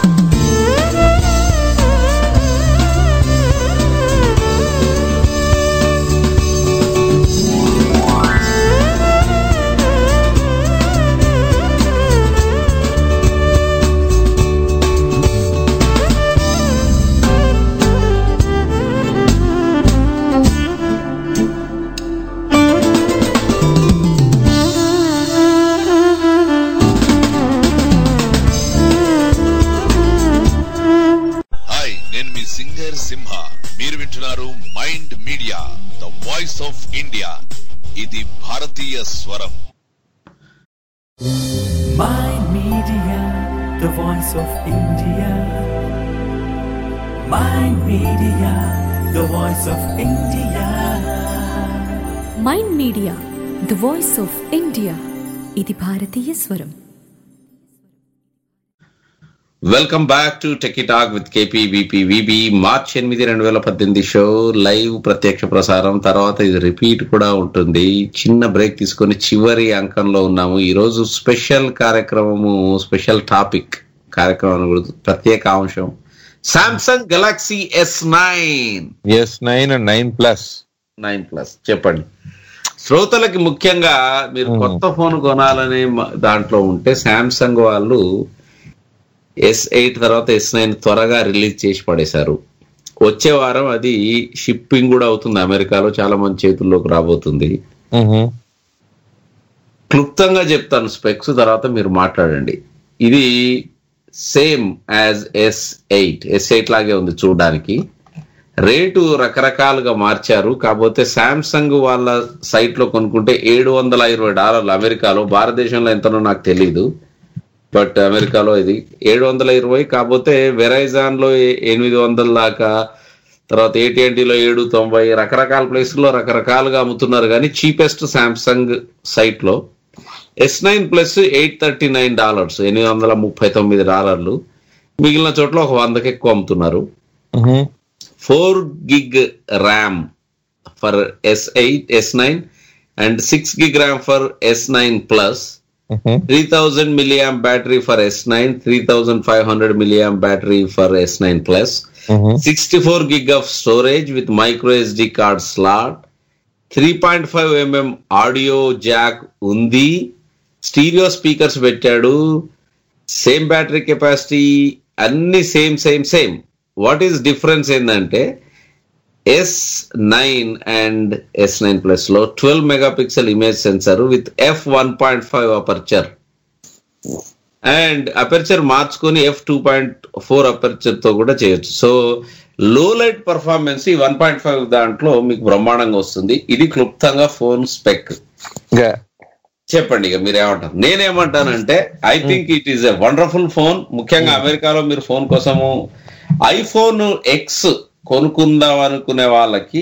Thank you. ఇది భారతీయ స్వరం Mind Media, the voice of India. Mind Media, the voice of India. Mind media the voice of India ఇది భారతీయ స్వరం welcome back to techie talk with KP BP VB March ఎనిమిది రెండు వేల పద్దెనిమిది షో లైవ్ ప్రత్యక్ష ప్రసారం తర్వాత ఇది రిపీట్ కూడా ఉంటుంది చిన్న బ్రేక్ తీసుకొని చివరి అంకంలో ఉన్నాము ఈ రోజు స్పెషల్ కార్యక్రమము స్పెషల్ టాపిక్ కార్యక్రమం గురించి ప్రత్యేక అంశం Samsung Galaxy S nine S nine and nine plus nine plus చెప్పండి శ్రోతలకి ముఖ్యంగా మీరు కొత్త ఫోన్ కొనాలనే మ- దాంట్లో ఉంటే శాంసంగ్ వాళ్ళు ఎస్ ఎయిట్ తర్వాత ఎస్ నైన్ త్వరగా రిలీజ్ చేసి పడేశారు వచ్చే వారం అది షిప్పింగ్ కూడా అవుతుంది అమెరికాలో చాలా మంది చేతుల్లోకి రాబోతుంది క్లుప్తంగా చెప్తాను స్పెక్స్ తర్వాత మీరు మాట్లాడండి ఇది same as S eight S eight లాగే ఉంది చూడడానికి రేటు రకరకాలుగా మార్చారు కాకపోతే శాంసంగ్ వాళ్ళ సైట్ లో కొనుక్కుంటే ఏడు వందల ఇరవై డాలర్లు అమెరికాలో భారతదేశంలో ఎంతనో నాకు తెలియదు బట్ అమెరికాలో ఇది ఏడు వందల ఇరవై కాకపోతే వెరైజాన్ లో ఏ- ఎనిమిది వందల దాకా తర్వాత AT&T లో ఏడు తొంభై రకరకాల ప్లేసుల్లో రకరకాలుగా అమ్ముతున్నారు కానీ చీపెస్ట్ శాంసంగ్ సైట్ లో S nine plus eight thirty nine dollars ఎనిమిది వందల ముప్పై తొమ్మిది డాలర్లు మిగిలిన చోట్ల ఒక వందకి ఎక్కువ అమ్ముతున్నారు four gig RAM for S eight S nine and six gig RAM for S nine plus three thousand milliamp battery for S nine three thousand five hundred milliamp battery for S nine plus sixty four gig of storage with micro SD card slot three point five mm audio jack ఉంది stereo speakers పెట్టాడు same battery capacity అన్ని same same same what is difference ఏంటంటే S nine and S nine plus లో twelve mega pixel image sensor with F one point five aperture and aperture మార్చుకొని F two point four aperture తో కూడా చేయొచ్చు so low light performance ఈ one point five దాంట్లో మీకు బ్రహ్మాండంగా వస్తుంది ఇది క్లుప్తంగా ఫోన్ స్పెక్ చెప్పండి ఇక మీరు ఏమంటారు నేనేమంటానంటే I think it is a wonderful phone ముఖ్యంగా అమెరికాలో మీరు ఫోన్ కోసము ఐఫోన్ ఎక్స్ కొనుక్కుందాం అనుకునే వాళ్ళకి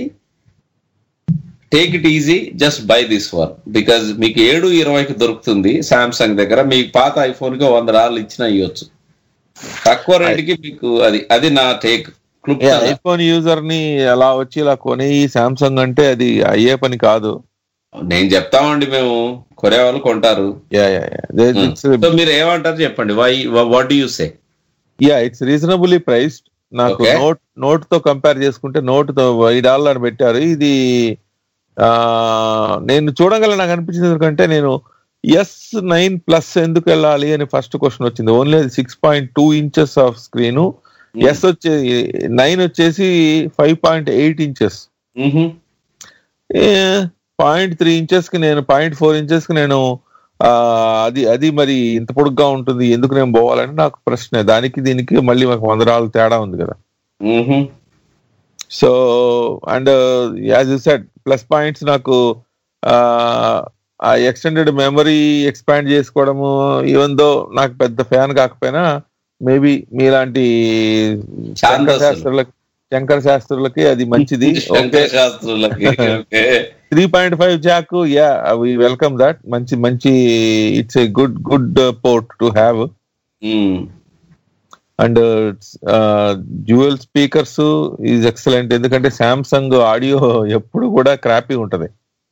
take it easy just buy this one because మీకు ఏడు ఇరవైకి దొరుకుతుంది సామ్సంగ్ దగ్గర మీకు పాత ఐఫోన్ కి వంద డాలర్లు ఇచ్చినా ఇవ్వచ్చు తక్కువ రేటుకి మీకు అది అది నా టేక్ క్లుప్తంగా ఐఫోన్ యూజర్ ని అలా వచ్చి ఇలా కొని సామ్సంగ్ అంటే అది అయ్యే పని కాదు నేను చెప్తామండి మేము కొనే వాళ్ళు కొంటారు సో మీరు ఏమంటారు చెప్పండి why what do you say yeah it's reasonably priced నాకు Okay. నోట్ నోట్ తో కంపేర్ చేసుకుంటే నోట్ తో ఐదు డాలర్ పెట్టారు ఇది ఆ నేను చూడగల నాకు అనిపించింది ఎందుకంటే నేను ఎస్ నైన్ ప్లస్ ఎందుకు వెళ్ళాలి అని ఫస్ట్ క్వశ్చన్ వచ్చింది only six point two inches of screen S వచ్చే నైన్ వచ్చేసి five point eight inches point three inches కి నేను పాయింట్ ఫోర్ ఇంచెస్ కి నేను ఆ, అది అది మరి ఇంత పొడుగ్గా ఉంటుంది ఎందుకు నేను పోవాలని నాకు ప్రశ్న దానికి దీనికి మళ్ళీ మాకు వంద డాలర్ల తేడా ఉంది కదా so and as you said plus points నాకు ఆ, ఆ ఎక్స్టెండెడ్ మెమరీ ఎక్స్పాండ్ చేసుకోవడము ఈవెన్ దో నాకు పెద్ద ఫ్యాన్ కాకపోయినా మేబీ మీలాంటి శంకర శాస్త్రులకి శంకర శాస్త్రులకి అది మంచిది శంకర శాస్త్రులకి okay three point five jack yeah we welcome that మంచి మంచి it's a good good port to have and dual speakers is excellent ఎందుకంటే సామ్సంగ్ ఆడియో ఎప్పుడు కూడా క్రాపీ ఉంటది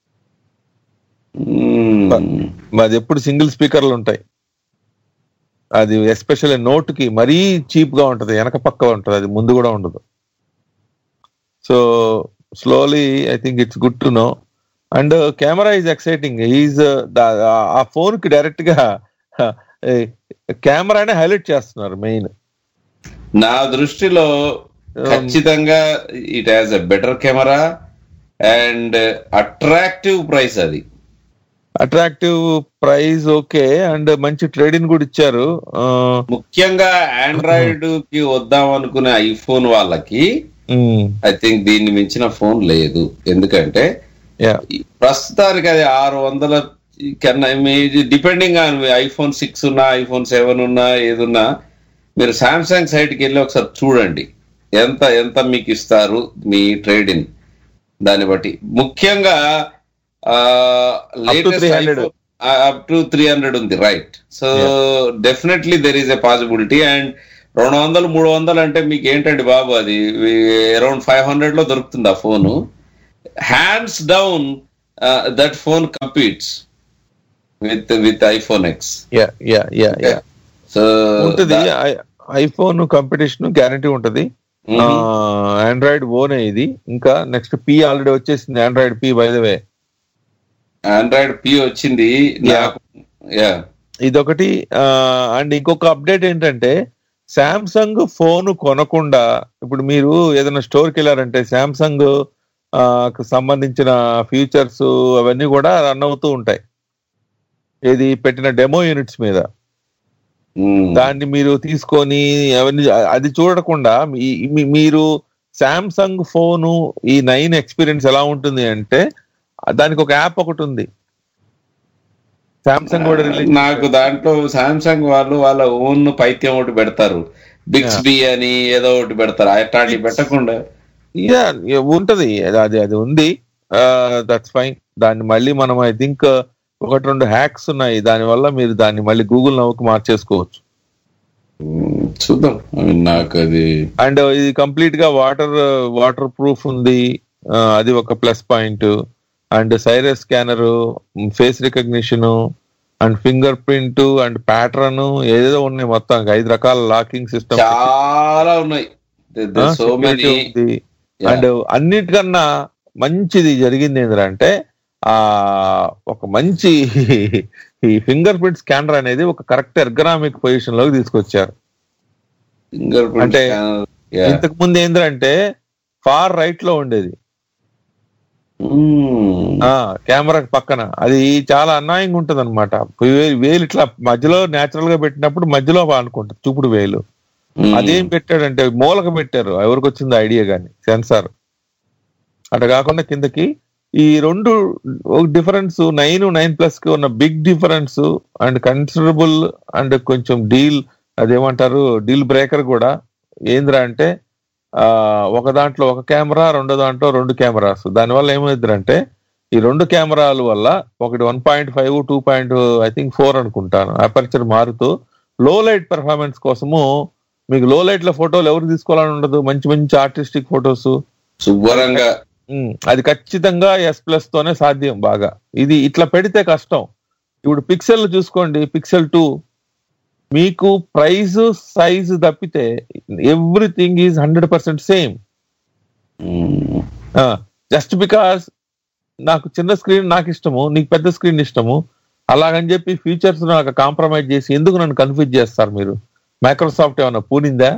మాది ఎప్పుడు సింగిల్ స్పీకర్లు ఉంటాయి అది ఎస్పెషల్లీ నోట్ కి మరీ చీప్ గా ఉంటది వెనక పక్క ఉంటది అది ముందు కూడా ఉండదు so slowly I think it's good to know and camera is exciting is ఆ ఫోన్ కి డైరెక్ట్ గా కెమెరానే హైలైట్ చేస్తున్నారు మెయిన్ నా దృష్టిలో ఖచ్చితంగా it has a better camera and attractive price అది అట్రాక్టివ్ ప్రైస్ ఓకే అండ్ మంచి ట్రేడింగ్ కూడా ఇచ్చారు ఆ, ముఖ్యంగా ఆండ్రాయిడ్ కి వద్దాం అనుకునే ఐఫోన్ వాళ్ళకి ఉమ్, ఐ థింక్ దీన్ని మించిన ఫోన్ లేదు ఎందుకంటే ప్రస్తుతానికి అది ఆరు వందల కన్నా డిపెండింగ్ ఆన్ ఐఫోన్ సిక్స్ ఉన్నా ఐఫోన్ సెవెన్ ఉన్నా ఏదున్నా మీరు సామ్సంగ్ సైట్కి వెళ్ళి ఒకసారి చూడండి ఎంత ఎంత మీకు ఇస్తారు మీ ట్రేడ్ ఇన్ దాన్ని బట్టి ముఖ్యంగా to 300. Up to three hundred ఉంది right so definitely there is a possibility and రెండు వందలు మూడు వందలు అంటే మీకు ఏంటండి బాబు అది అరౌండ్ ఫైవ్ హండ్రెడ్ లో దొరుకుతుంది ఆ phone hands down that phone competes with with iPhone X yeah yeah yeah yeah so ఉంటది ఐఫోన్ కాంపిటీషన్ గ్యారంటీ ఉంటది ఆండ్రాయిడ్ ఓనే ఇది ఇంకా నెక్స్ట్ పి ఆల్రెడీ వచ్చేసింది Android P by the way Android P వచ్చింది నాకు యా ఇదొకటి and ఇంకొక update ఏంటంటే శాంసంగ్ ఫోన్ కొనకుండా ఇప్పుడు మీరు ఏదైనా స్టోర్కి వెళ్ళారంటే శాంసంగ్ కు సంబంధించిన ఫీచర్స్ అవన్నీ కూడా రన్ అవుతూ ఉంటాయి ఏది పెట్టిన డెమో యూనిట్స్ మీద దాన్ని మీరు తీసుకొని అవన్నీ అది చూడకుండా మీ- మీ- మీరు శాంసంగ్ ఫోను ఈ నైన్ ఎక్స్పీరియన్స్ ఎలా ఉంటుంది అంటే దానికి ఒక యాప్ ఒకటి ఉంది శాంసంగ్ కూడా రిలీజ్ నాకు దాంట్లో సామ్సంగ్ వాళ్ళు వాళ్ళ ఓన్ పైత్యం ఒకటి పెడతారు బిక్స్ బి అని ఏదో ఒకటి పెడతారు అట్లాంటివి పెట్టకుండా యా ఉంటది అది- అది అది ఉంది దట్స్ ఫైన్ దాన్ని మళ్ళీ మనం ఐ థింక్ ఒకటి రెండు హ్యాక్స్ ఉన్నాయి దాని వల్ల మీరు దాన్ని మళ్ళీ గూగుల్ నవ్వుకు మార్చేసుకోవచ్చు చూద్దాం I mean, నాకు అది అండ్ ఇది కంప్లీట్ గా వాటర్ వాటర్ ప్రూఫ్ ఉంది ఆ, అది ఒక plus point and iris scanner face recognition and finger print and pattern ఏదేదో ఉన్నాయి మొత్తం ఐదు రకాల లాకింగ్ సిస్టమ్ చాలా ఉన్నాయి సో మెనీ అండ్ అన్నిటికన్నా మంచిది జరిగింది ఏంటంటే ఆ ఒక మంచి ఈ ఫింగర్ ప్రింట్ స్కానర్ అనేది ఒక కరెక్ట్ ఎర్గనామిక్ పొజిషన్ లోకి తీసుకొచ్చారు ఫింగర్ అంటే ఇంతకు ముందు ఏంటంటే ఫార్ రైట్ లో ఉండేది ఆ కెమెరా పక్కన అది చాలా అన్నాయంగా ఉంటది అనమాట వేలు ఇట్లా మధ్యలో నేచురల్ గా పెట్టినప్పుడు మధ్యలో అనుకుంటా చూపుడు వేలు అదేం పెట్టాడంటే మూలక పెట్టారు ఎవరికి వచ్చింది ఐడియా గాని సెన్సార్ అట్లా కాకుండా కిందకి ఈ రెండు డిఫరెన్స్ నైన్ నైన్ ప్లస్ కి ఉన్న big difference and considerable and కొంచెం డీల్ అదేమంటారు డీల్ బ్రేకర్ కూడా ఏంద్రా అంటే ఆ ఒక దాంట్లో ఒక కెమెరా రెండో దాంట్లో రెండు కెమెరాస్ దానివల్ల ఏమైందంటే ఈ రెండు కెమెరాల వల్ల ఒకటి one point five two point I think four అనుకుంటాను అపర్చర్ మారుతూ లో లైట్ పెర్ఫార్మెన్స్ కోసము మీకు లో లైట్ లో ఫోటోలు ఎవరు తీసుకోవాలని ఉండదు మంచి మంచి ఆర్టిస్టిక్ ఫొటోస్ శుభ్రంగా అది ఖచ్చితంగా ఎస్ ప్లస్ తోనే సాధ్యం బాగా ఇది ఇట్లా పెడితే కష్టం ఇప్పుడు పిక్సెల్ చూసుకోండి పిక్సెల్ టూ మీకు ప్రైస్ సైజ్ తప్పితే everything is hundred percent same just because నాకు చిన్న స్క్రీన్ నాకు ఇష్టము నీకు పెద్ద స్క్రీన్ ఇష్టము అలాగని చెప్పి ఫీచర్స్ నాకు కాంప్రమైజ్ చేసి ఎందుకు నన్ను కన్ఫ్యూజ్ చేస్తారు మీరు మైక్రోసాఫ్ట్ ఏమన్నా పూనిందా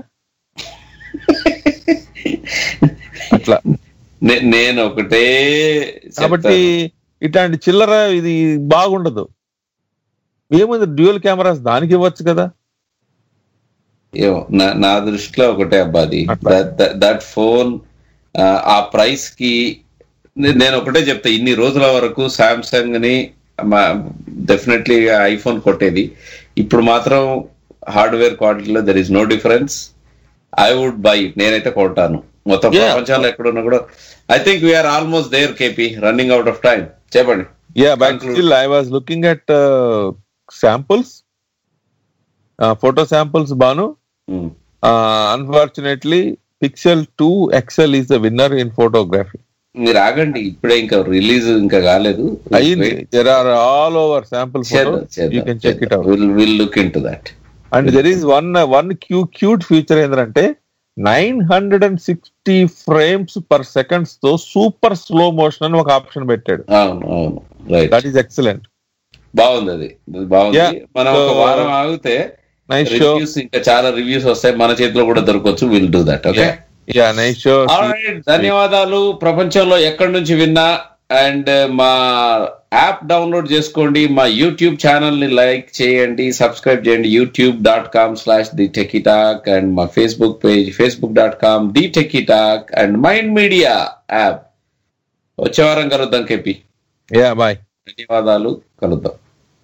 అట్లా నే- నేను ఒకటే కాబట్టి ఇట్లాంటి చిల్లర ఇది బాగుండదు ఏముంది డ్యూయల్ కెమెరాస్ దానికి ఇవ్వచ్చు కదా ఏమో నా- నా దృష్టిలో ఒకటే అబ్బా అది దట్ ఫోన్ ఆ ప్రైస్ కి నే- నేను ఒకటే చెప్తా ఇన్ని రోజుల వరకు సామ్సంగ్ ని డెఫినెట్లీ ఐఫోన్ కొట్టేది ఇప్పుడు మాత్రం హార్డ్వేర్ క్వాలిటీలో there is no difference I would buy it నేనైతే కొంటాను మొత్తం Yeah. ప్రపంచంలో ఎక్కడున్నా కూడా I think we are almost there KP running out of time చెప్పండి yeah but still I was looking at samples photo samples బాను unfortunately pixel two XL is the winner in photography మీరు ఆగండి ఇప్పుడే ఇంకా రిలీజ్ ఇంకా కాలేదు అయ్యింది there are all over sample చేద్దాం, చేద్దాం, you can check it out will will look into that and there is one one క్యూ క్యూట్ ఫీచర్ ఏంటంటే nine hundred and sixty frames per seconds తో super slow motion అని ఒక option పెట్టాడు అవును అవును రైట్ దట్ ఈస్ ఎక్సలెంట్ బాగుంది అది అది బాగుంది Yeah. మనం ఒక So, వారం ఆగితే nice show. రివ్యూస్ ఇంకా చాలా రివ్యూస్ వస్తాయి మన చేతిలో కూడా దొరకవచ్చు will do that okay yeah nice show ధన్యవాదాలు ప్రపంచంలో ఎక్కడి నుంచి విన్నా అండ్ మా యాప్ డౌన్లోడ్ చేసుకోండి మా యూట్యూబ్ ఛానల్ ని లైక్ చేయండి సబ్స్క్రైబ్ చేయండి YouTube dot com slash the techie talk and మా Facebook page Facebook dot com the techie talk and Mind Media app వచ్చే వారం కలుద్దాం కేపీ యా బాయ్ ధన్యవాదాలు కలుద్దాం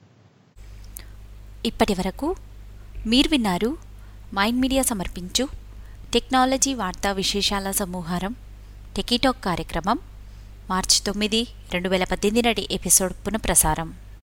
ఇప్పటి వరకు మీరు విన్నారు మైండ్ మీడియా సమర్పించు టెక్నాలజీ వార్తా విశేషాల సమూహారం టెకీటాక్ కార్యక్రమం మార్చి తొమ్మిది రెండు వేల పద్దెనిమిది నాటి ఎపిసోడ్ పునఃప్రసారం